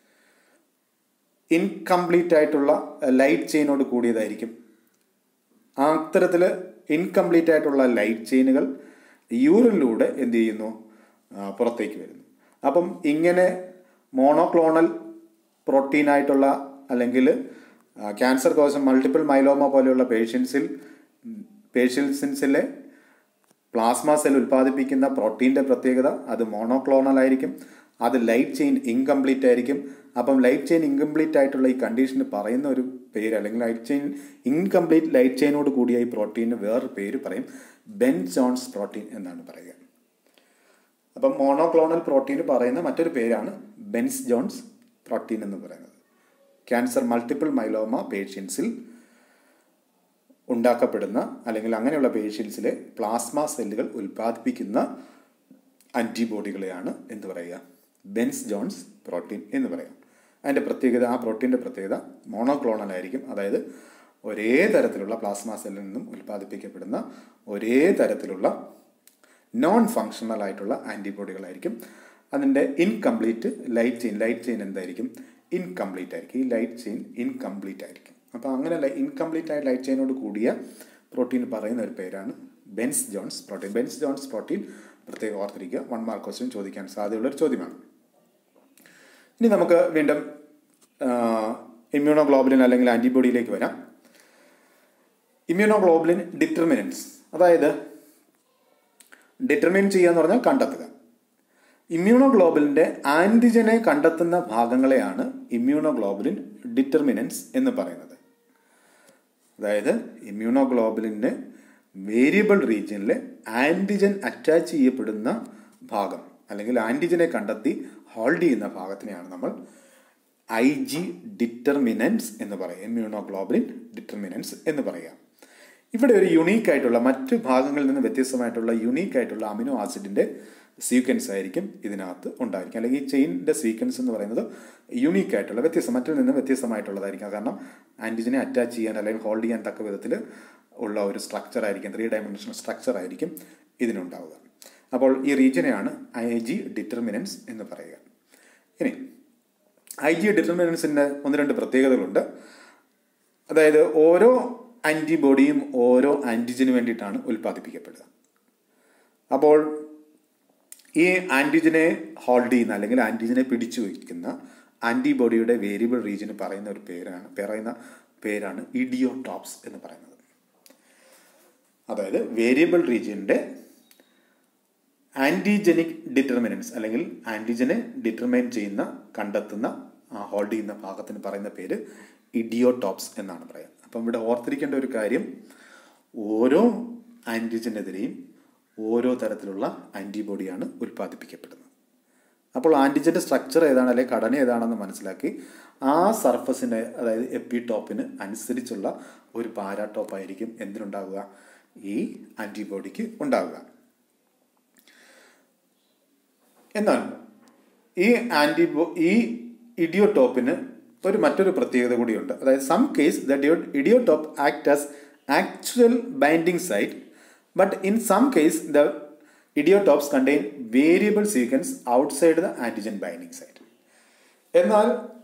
ഇൻകംപ്ലീറ്റ് ആയിട്ടുള്ള ലൈറ്റ് ചെയിനോട് കൂടിയതായിരിക്കും അത്തരത്തിൽ ഇൻകംപ്ലീറ്റ് ആയിട്ടുള്ള ലൈറ്റ് ചെയിനുകൾ യൂറിനിലൂടെ എന്ത് ചെയ്യുന്നു പുറത്തേക്ക് വരുന്നു അപ്പം ഇങ്ങനെ മോണോക്ലോണൽ പ്രോട്ടീനായിട്ടുള്ള അല്ലെങ്കിൽ ക്യാൻസർ കോശം മൾട്ടിപ്പിൾ മൈലോമ പോലെയുള്ള പേഷ്യൻസിൽ പേഷ്യൻസിലെ പ്ലാസ്മ സെൽ ഉൽപ്പാദിപ്പിക്കുന്ന പ്രോട്ടീൻ്റെ പ്രത്യേകത അത് മോണോക്ലോണൽ ആയിരിക്കും അത് ലൈറ്റ് ചെയിൻ ഇൻകംപ്ലീറ്റ് ആയിരിക്കും അപ്പം ലൈറ്റ് ചെയിൻ ഇൻകംപ്ലീറ്റ് ആയിട്ടുള്ള ഈ കണ്ടീഷന് പറയുന്ന ഒരു പേര് അല്ലെങ്കിൽ ലൈറ്റ് ചെയിൻ ഇൻകംപ്ലീറ്റ് ലൈറ്റ് ചെയിനോട് കൂടിയ ഈ പ്രോട്ടീന് വേറൊരു പേര് പറയും ബെൻ ജോൺസ് പ്രോട്ടീൻ എന്നാണ് പറയുക അപ്പം മോണോക്ലോണൽ പ്രോട്ടീന് പറയുന്ന മറ്റൊരു പേരാണ് ബെൻസ് ജോൺസ് പ്രോട്ടീൻ എന്ന് പറയുന്നത് ക്യാൻസർ മൾട്ടിപ്പിൾ മൈലോമ പേഷ്യൻസിൽ ഉണ്ടാക്കപ്പെടുന്ന അല്ലെങ്കിൽ അങ്ങനെയുള്ള പേഷ്യൻസിലെ പ്ലാസ്മ സെല്ലുകൾ ഉൽപ്പാദിപ്പിക്കുന്ന ആൻറ്റിബോഡികളെയാണ് എന്ത് പറയുക ബെൻസ് ജോൺസ് പ്രോട്ടീൻ എന്ന് പറയാം അതിൻ്റെ പ്രത്യേകത ആ പ്രോട്ടീൻ്റെ പ്രത്യേകത മോണോക്ലോണൽ ആയിരിക്കും അതായത് ഒരേ തരത്തിലുള്ള പ്ലാസ്മ സെല്ലിൽ നിന്നും ഉൽപ്പാദിപ്പിക്കപ്പെടുന്ന ഒരേ തരത്തിലുള്ള നോൺ ഫങ്ഷണൽ ആയിട്ടുള്ള ആൻറ്റിബോഡികളായിരിക്കും അതിൻ്റെ incomplete light chain light chain എന്തായിരിക്കും ഇൻകംപ്ലീറ്റ് ആയിരിക്കും ഈ ലൈറ്റ് ചെയിൻ ഇൻകംപ്ലീറ്റ് ആയിരിക്കും അപ്പോൾ അങ്ങനെ ഇൻകംപ്ലീറ്റ് ആയ ലൈറ്റ് ചെയിനോട് കൂടിയ പ്രോട്ടീൻ പറയുന്ന ഒരു പേരാണ് Bence Jones protein Bence Jones protein പ്രത്യേകം ഓർത്തിരിക്കുക വൺ മാർക്ക് ക്വസ്റ്റ്യൻ ചോദിക്കാൻ സാധ്യതയുള്ള ഒരു ചോദ്യമാണ് ഇനി നമുക്ക് വീണ്ടും ഇമ്മ്യൂണോഗ്ലോബുലിൻ അല്ലെങ്കിൽ ആൻറ്റിബോഡിയിലേക്ക് വരാം ഇമ്മ്യൂണോഗ്ലോബുലിൻ ഡിറ്റർമിനൻസ് അതായത് ഡിറ്റർമിൻ ചെയ്യുക എന്ന് പറഞ്ഞാൽ കണ്ടെത്തുക ഇമ്മ്യൂണോഗ്ലോബുലിൻ്റെ ആൻറ്റിജനെ കണ്ടെത്തുന്ന ഭാഗങ്ങളെയാണ് ഇമ്മ്യൂണോഗ്ലോബുലിൻ ഡിറ്റർമിനൻസ് എന്ന് പറയുന്നത് അതായത് ഇമ്മ്യൂണോഗ്ലോബുലിന് വേരിയബിൾ റീജിയനിലെ ആൻറ്റിജൻ അറ്റാച്ച് ചെയ്യപ്പെടുന്ന ഭാഗം അല്ലെങ്കിൽ ആൻറ്റിജനെ കണ്ടെത്തി ഹോൾഡ് ചെയ്യുന്ന ഭാഗത്തിനെയാണ് നമ്മൾ ഐ ജി ഡിറ്റർമിനൻസ് എന്ന് പറയുക ഇമ്മ്യൂണോഗ്ലോബുലിൻ ഡിറ്റർമിനൻസ് എന്ന് പറയുക ഇവിടെ ഒരു യുണീക്ക് ആയിട്ടുള്ള മറ്റു ഭാഗങ്ങളിൽ നിന്ന് വ്യത്യസ്തമായിട്ടുള്ള യുണീക്ക് ആയിട്ടുള്ള അമിനോ ആസിഡിൻ്റെ സീക്വൻസ് ആയിരിക്കും ഇതിനകത്ത് ഉണ്ടായിരിക്കും അല്ലെങ്കിൽ ഈ ചെയിൻ്റെ സീക്വൻസ് എന്ന് പറയുന്നത് യുണീക്ക് ആയിട്ടുള്ള വ്യത്യസ്തം മറ്റിൽ നിന്ന് വ്യത്യസ്തമായിട്ടുള്ളതായിരിക്കും കാരണം ആൻറ്റിജനെ അറ്റാച്ച് ചെയ്യാൻ അല്ലെങ്കിൽ ഹോൾഡ് ചെയ്യാൻ തക്ക വിധത്തിൽ ഉള്ള ഒരു സ്ട്രക്ചർ ആയിരിക്കും ത്രീ ഡയമെൻഷണൽ സ്ട്രക്ചർ ആയിരിക്കും ഇതിനുണ്ടാവുക അപ്പോൾ ഈ റീജിയനെയാണ് ഐ ജി ഡിറ്റർമിനൻസ് എന്ന് പറയുക ഇനി ഐ ജി ഡിറ്റർമിനൻസിൻ്റെ ഒന്ന് രണ്ട് പ്രത്യേകതകളുണ്ട് അതായത് ഓരോ ആൻറ്റിബോഡിയും ഓരോ ആൻറ്റിജന് വേണ്ടിയിട്ടാണ് ഉൽപ്പാദിപ്പിക്കപ്പെടുക അപ്പോൾ ഈ ആൻറ്റിജനെ ഹോൾഡ് ചെയ്യുന്ന അല്ലെങ്കിൽ ആൻറ്റിജനെ പിടിച്ചു വയ്ക്കുന്ന ആൻറ്റിബോഡിയുടെ വേരിയബിൾ റീജിയന് പറയുന്ന ഒരു പേരാണ് പറയുന്ന പേരാണ് ഇഡിയോടോപ്സ് എന്ന് പറയുന്നത് അതായത് വേരിയബിൾ റീജിയൻ്റെ ആൻറ്റിജനിക് ഡിറ്റർമിനൻസ് അല്ലെങ്കിൽ ആൻറ്റിജനെ ഡിറ്റർമൈൻ ചെയ്യുന്ന കണ്ടെത്തുന്ന ഹോൾഡ് ചെയ്യുന്ന ഭാഗത്തിന് പറയുന്ന പേര് ഇഡിയോടോപ്സ് എന്നാണ് പറയുക അപ്പം ഇവിടെ ഓർത്തിരിക്കേണ്ട ഒരു കാര്യം ഓരോ ആൻറ്റിജനെതിരെയും ഓരോ തരത്തിലുള്ള ആൻറ്റിബോഡിയാണ് ഉൽപ്പാദിപ്പിക്കപ്പെടുന്നത് അപ്പോൾ ആൻറ്റിജൻ്റെ സ്ട്രക്ചർ ഏതാണ് അല്ലെങ്കിൽ ഘടന ഏതാണെന്ന് മനസ്സിലാക്കി ആ സർഫസിൻ്റെ അതായത് എപ്പിടോപ്പിന് അനുസരിച്ചുള്ള ഒരു പാരാടോപ്പ് ആയിരിക്കും എന്തിനുണ്ടാവുക ഈ ആൻറ്റിബോഡിക്ക് ഉണ്ടാവുക എന്നാൽ ഈ ആൻറ്റിബോ ഈ ഇഡിയോടോപ്പിന് ഒരു മറ്റൊരു പ്രത്യേകത കൂടിയുണ്ട് അതായത് some case the idiotope act as actual binding site but in some case the idiotopes contain variable sequence outside the antigen binding site എന്നാൽ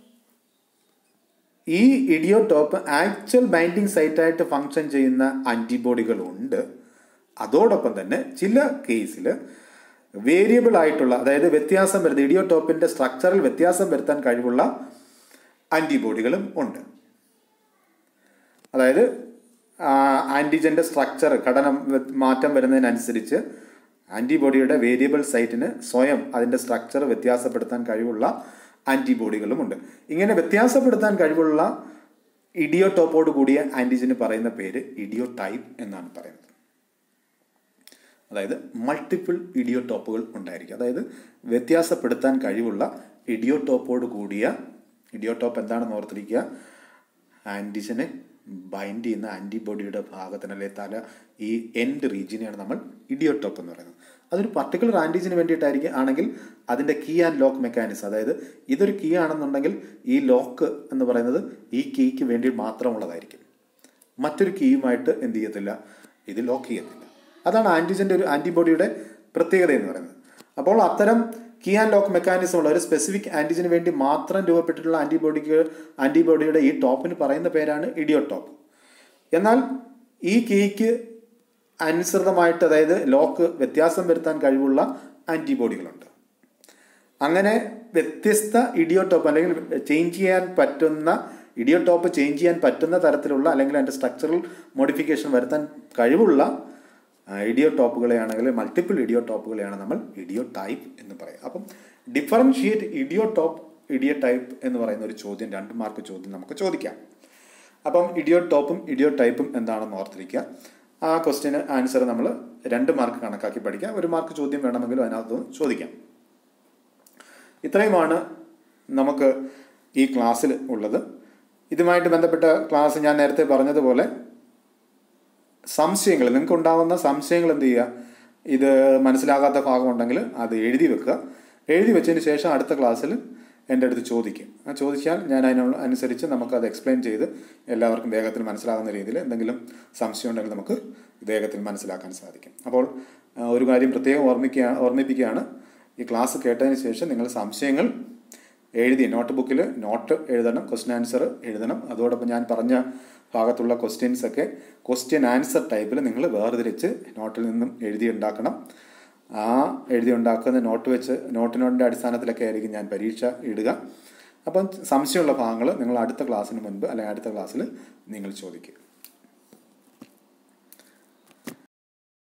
ഈ ഇഡിയോടോപ്പ് ആക്ച്വൽ ബൈൻഡിങ് സൈറ്റായിട്ട് ഫങ്ഷൻ ചെയ്യുന്ന ആൻറ്റിബോഡികളുണ്ട് അതോടൊപ്പം തന്നെ ചില കേസിൽ വേരിയബിൾ ആയിട്ടുള്ള അതായത് വ്യത്യാസം വരുന്ന ഇഡിയോടോപ്പിൻ്റെ സ്ട്രക്ചറിൽ വ്യത്യാസം വരുത്താൻ കഴിവുള്ള ആൻറ്റിബോഡികളും ഉണ്ട് അതായത് ആൻറ്റിജൻ്റെ സ്ട്രക്ചർ ഘടന മാറ്റം വരുന്നതിനനുസരിച്ച് ആൻറ്റിബോഡിയുടെ വേരിയബിൾ സൈറ്റിന് സ്വയം അതിൻ്റെ സ്ട്രക്ചർ വ്യത്യാസപ്പെടുത്താൻ കഴിവുള്ള ആൻറ്റിബോഡികളുമുണ്ട് ഇങ്ങനെ വ്യത്യാസപ്പെടുത്താൻ കഴിവുള്ള ഇഡിയോടോപ്പോട് കൂടിയ ആൻറ്റിജന് പറയുന്ന പേര് ഇഡിയോ ടൈപ്പ് എന്നാണ് പറയുന്നത് അതായത് മൾട്ടിപ്പിൾ ഇഡിയോടോപ്പുകൾ ഉണ്ടായിരിക്കും അതായത് വ്യത്യാസപ്പെടുത്താൻ കഴിവുള്ള ഇഡിയോടോപ്പോട് കൂടിയ ഇഡിയോടോപ്പ് എന്താണെന്ന് ഓർത്തിരിക്കുക ആൻറ്റിജനെ ബൈൻഡ് ചെയ്യുന്ന ആൻറ്റിബോഡിയുടെ ഭാഗത്തിന് അല്ലെ തല ഈ എൻഡ് റീജിയനെയാണ് നമ്മൾ ഇഡിയോട്ടോപ്പ് എന്ന് പറയുന്നത് അതൊരു പർട്ടിക്കുലർ ആൻറ്റിജന് വേണ്ടിയിട്ടായിരിക്കും ആണെങ്കിൽ അതിൻ്റെ കീ ആൻഡ് ലോക്ക് മെക്കാനിസം അതായത് ഇതൊരു കീ ആണെന്നുണ്ടെങ്കിൽ ഈ ലോക്ക് എന്ന് പറയുന്നത് ഈ കീക്ക് വേണ്ടി മാത്രമുള്ളതായിരിക്കും മറ്റൊരു കീയുമായിട്ട് എന്ത് ചെയ്യത്തില്ല ഇത് ലോക്ക് ചെയ്യത്തില്ല അതാണ് ആൻറ്റിജൻ്റെ ഒരു ആൻറ്റിബോഡിയുടെ പ്രത്യേകത എന്ന് പറയുന്നത് അപ്പോൾ അത്തരം കീ ആൻഡ് ലോക്ക് മെക്കാനിസം ഉള്ള ഒരു സ്പെസിഫിക് ആൻറ്റിജന് വേണ്ടി മാത്രം രൂപപ്പെട്ടിട്ടുള്ള ആൻറ്റിബോഡിക്ക് ആൻറ്റിബോഡിയുടെ ഈ ടോപ്പിന് പറയുന്ന പേരാണ് ഇഡിയോടോപ്പ് എന്നാൽ ഈ കീക്ക് അനുസൃതമായിട്ട് അതായത് ലോക്ക് വ്യത്യാസം വരുത്താൻ കഴിവുള്ള ആൻറ്റിബോഡികളുണ്ട് അങ്ങനെ വ്യത്യസ്ത ഇഡിയോടോപ്പ് അല്ലെങ്കിൽ ചേഞ്ച് ചെയ്യാൻ പറ്റുന്ന ഇഡിയോടോപ്പ് ചേഞ്ച് ചെയ്യാൻ പറ്റുന്ന തരത്തിലുള്ള അല്ലെങ്കിൽ അതിൻ്റെ സ്ട്രക്ചറൽ മോഡിഫിക്കേഷൻ വരുത്താൻ കഴിവുള്ള ഇഡിയോടോപ്പുകളെയാണെങ്കിൽ മൾട്ടിപ്പിൾ ഇഡിയോടോപ്പുകളെയാണ് നമ്മൾ ഇഡിയോ ടൈപ്പ് എന്ന് പറയുക അപ്പം ഡിഫറൻഷിയേറ്റ് ഇഡിയോടോപ്പ് ഇഡിയോ ടൈപ്പ് എന്ന് പറയുന്ന ഒരു ചോദ്യം രണ്ട് മാർക്ക് ചോദ്യം നമുക്ക് ചോദിക്കാം അപ്പം ഇഡിയോ ടോപ്പും ഇഡിയോ ടൈപ്പും എന്താണെന്ന് ഓർത്തിരിക്കുക ആ ക്വസ്റ്റ്യന് ആൻസർ നമ്മൾ രണ്ട് മാർക്ക് കണക്കാക്കി പഠിക്കാം ഒരു മാർക്ക് ചോദ്യം വേണമെങ്കിലും അതിനകത്ത് ചോദിക്കാം ഇത്രയുമാണ് നമുക്ക് ഈ ക്ലാസ്സിൽ ഉള്ളത് ഇതുമായിട്ട് ബന്ധപ്പെട്ട ക്ലാസ് ഞാൻ നേരത്തെ പറഞ്ഞതുപോലെ സംശയങ്ങൾ നിങ്ങൾക്ക് ഉണ്ടാകുന്ന സംശയങ്ങൾ എന്ത് ചെയ്യുക ഇത് മനസ്സിലാകാത്ത ഭാഗമുണ്ടെങ്കിൽ അത് എഴുതി വെക്കുക എഴുതി വെച്ചതിന് ശേഷം അടുത്ത ക്ലാസ്സിൽ എൻ്റെ അടുത്ത് ചോദിക്കും ആ ചോദിച്ചാൽ ഞാൻ അതിനുള്ള അനുസരിച്ച് നമുക്കത് എക്സ്പ്ലെയിൻ ചെയ്ത് എല്ലാവർക്കും വേഗത്തിൽ മനസ്സിലാകുന്ന രീതിയിൽ എന്തെങ്കിലും സംശയം ഉണ്ടെങ്കിൽ നമുക്ക് വേഗത്തിൽ മനസ്സിലാക്കാൻ സാധിക്കും അപ്പോൾ ആ, ഒരു കാര്യം പ്രത്യേകം ഓർമ്മിക്കുക ഓർമ്മിപ്പിക്കുകയാണ് ഈ ക്ലാസ് കേട്ടതിന് ശേഷം നിങ്ങൾ സംശയങ്ങൾ എഴുതി നോട്ട് ബുക്കിൽ നോട്ട് എഴുതണം ക്വസ്റ്റ്യൻ ആൻസർ എഴുതണം അതോടൊപ്പം ഞാൻ പറഞ്ഞ ഭാഗത്തുള്ള ക്വസ്റ്റ്യൻസ് ഒക്കെ ക്വസ്റ്റ്യൻ ആൻസർ ടൈപ്പിൽ നിങ്ങൾ വേർതിരിച്ച് നോട്ടിൽ നിന്നും എഴുതി ഉണ്ടാക്കണം ആ എഴുതി ഉണ്ടാക്കുന്ന നോട്ട് വെച്ച് നോട്ട് നോട്ടിൻ്റെ അടിസ്ഥാനത്തിലൊക്കെ ആയിരിക്കും ഞാൻ പരീക്ഷ ഇടുക അപ്പം സംശയമുള്ള ഭാഗങ്ങൾ നിങ്ങൾ അടുത്ത ക്ലാസ്സിന് മുൻപ് അല്ലെങ്കിൽ അടുത്ത ക്ലാസ്സിൽ നിങ്ങൾ ചോദിക്കുക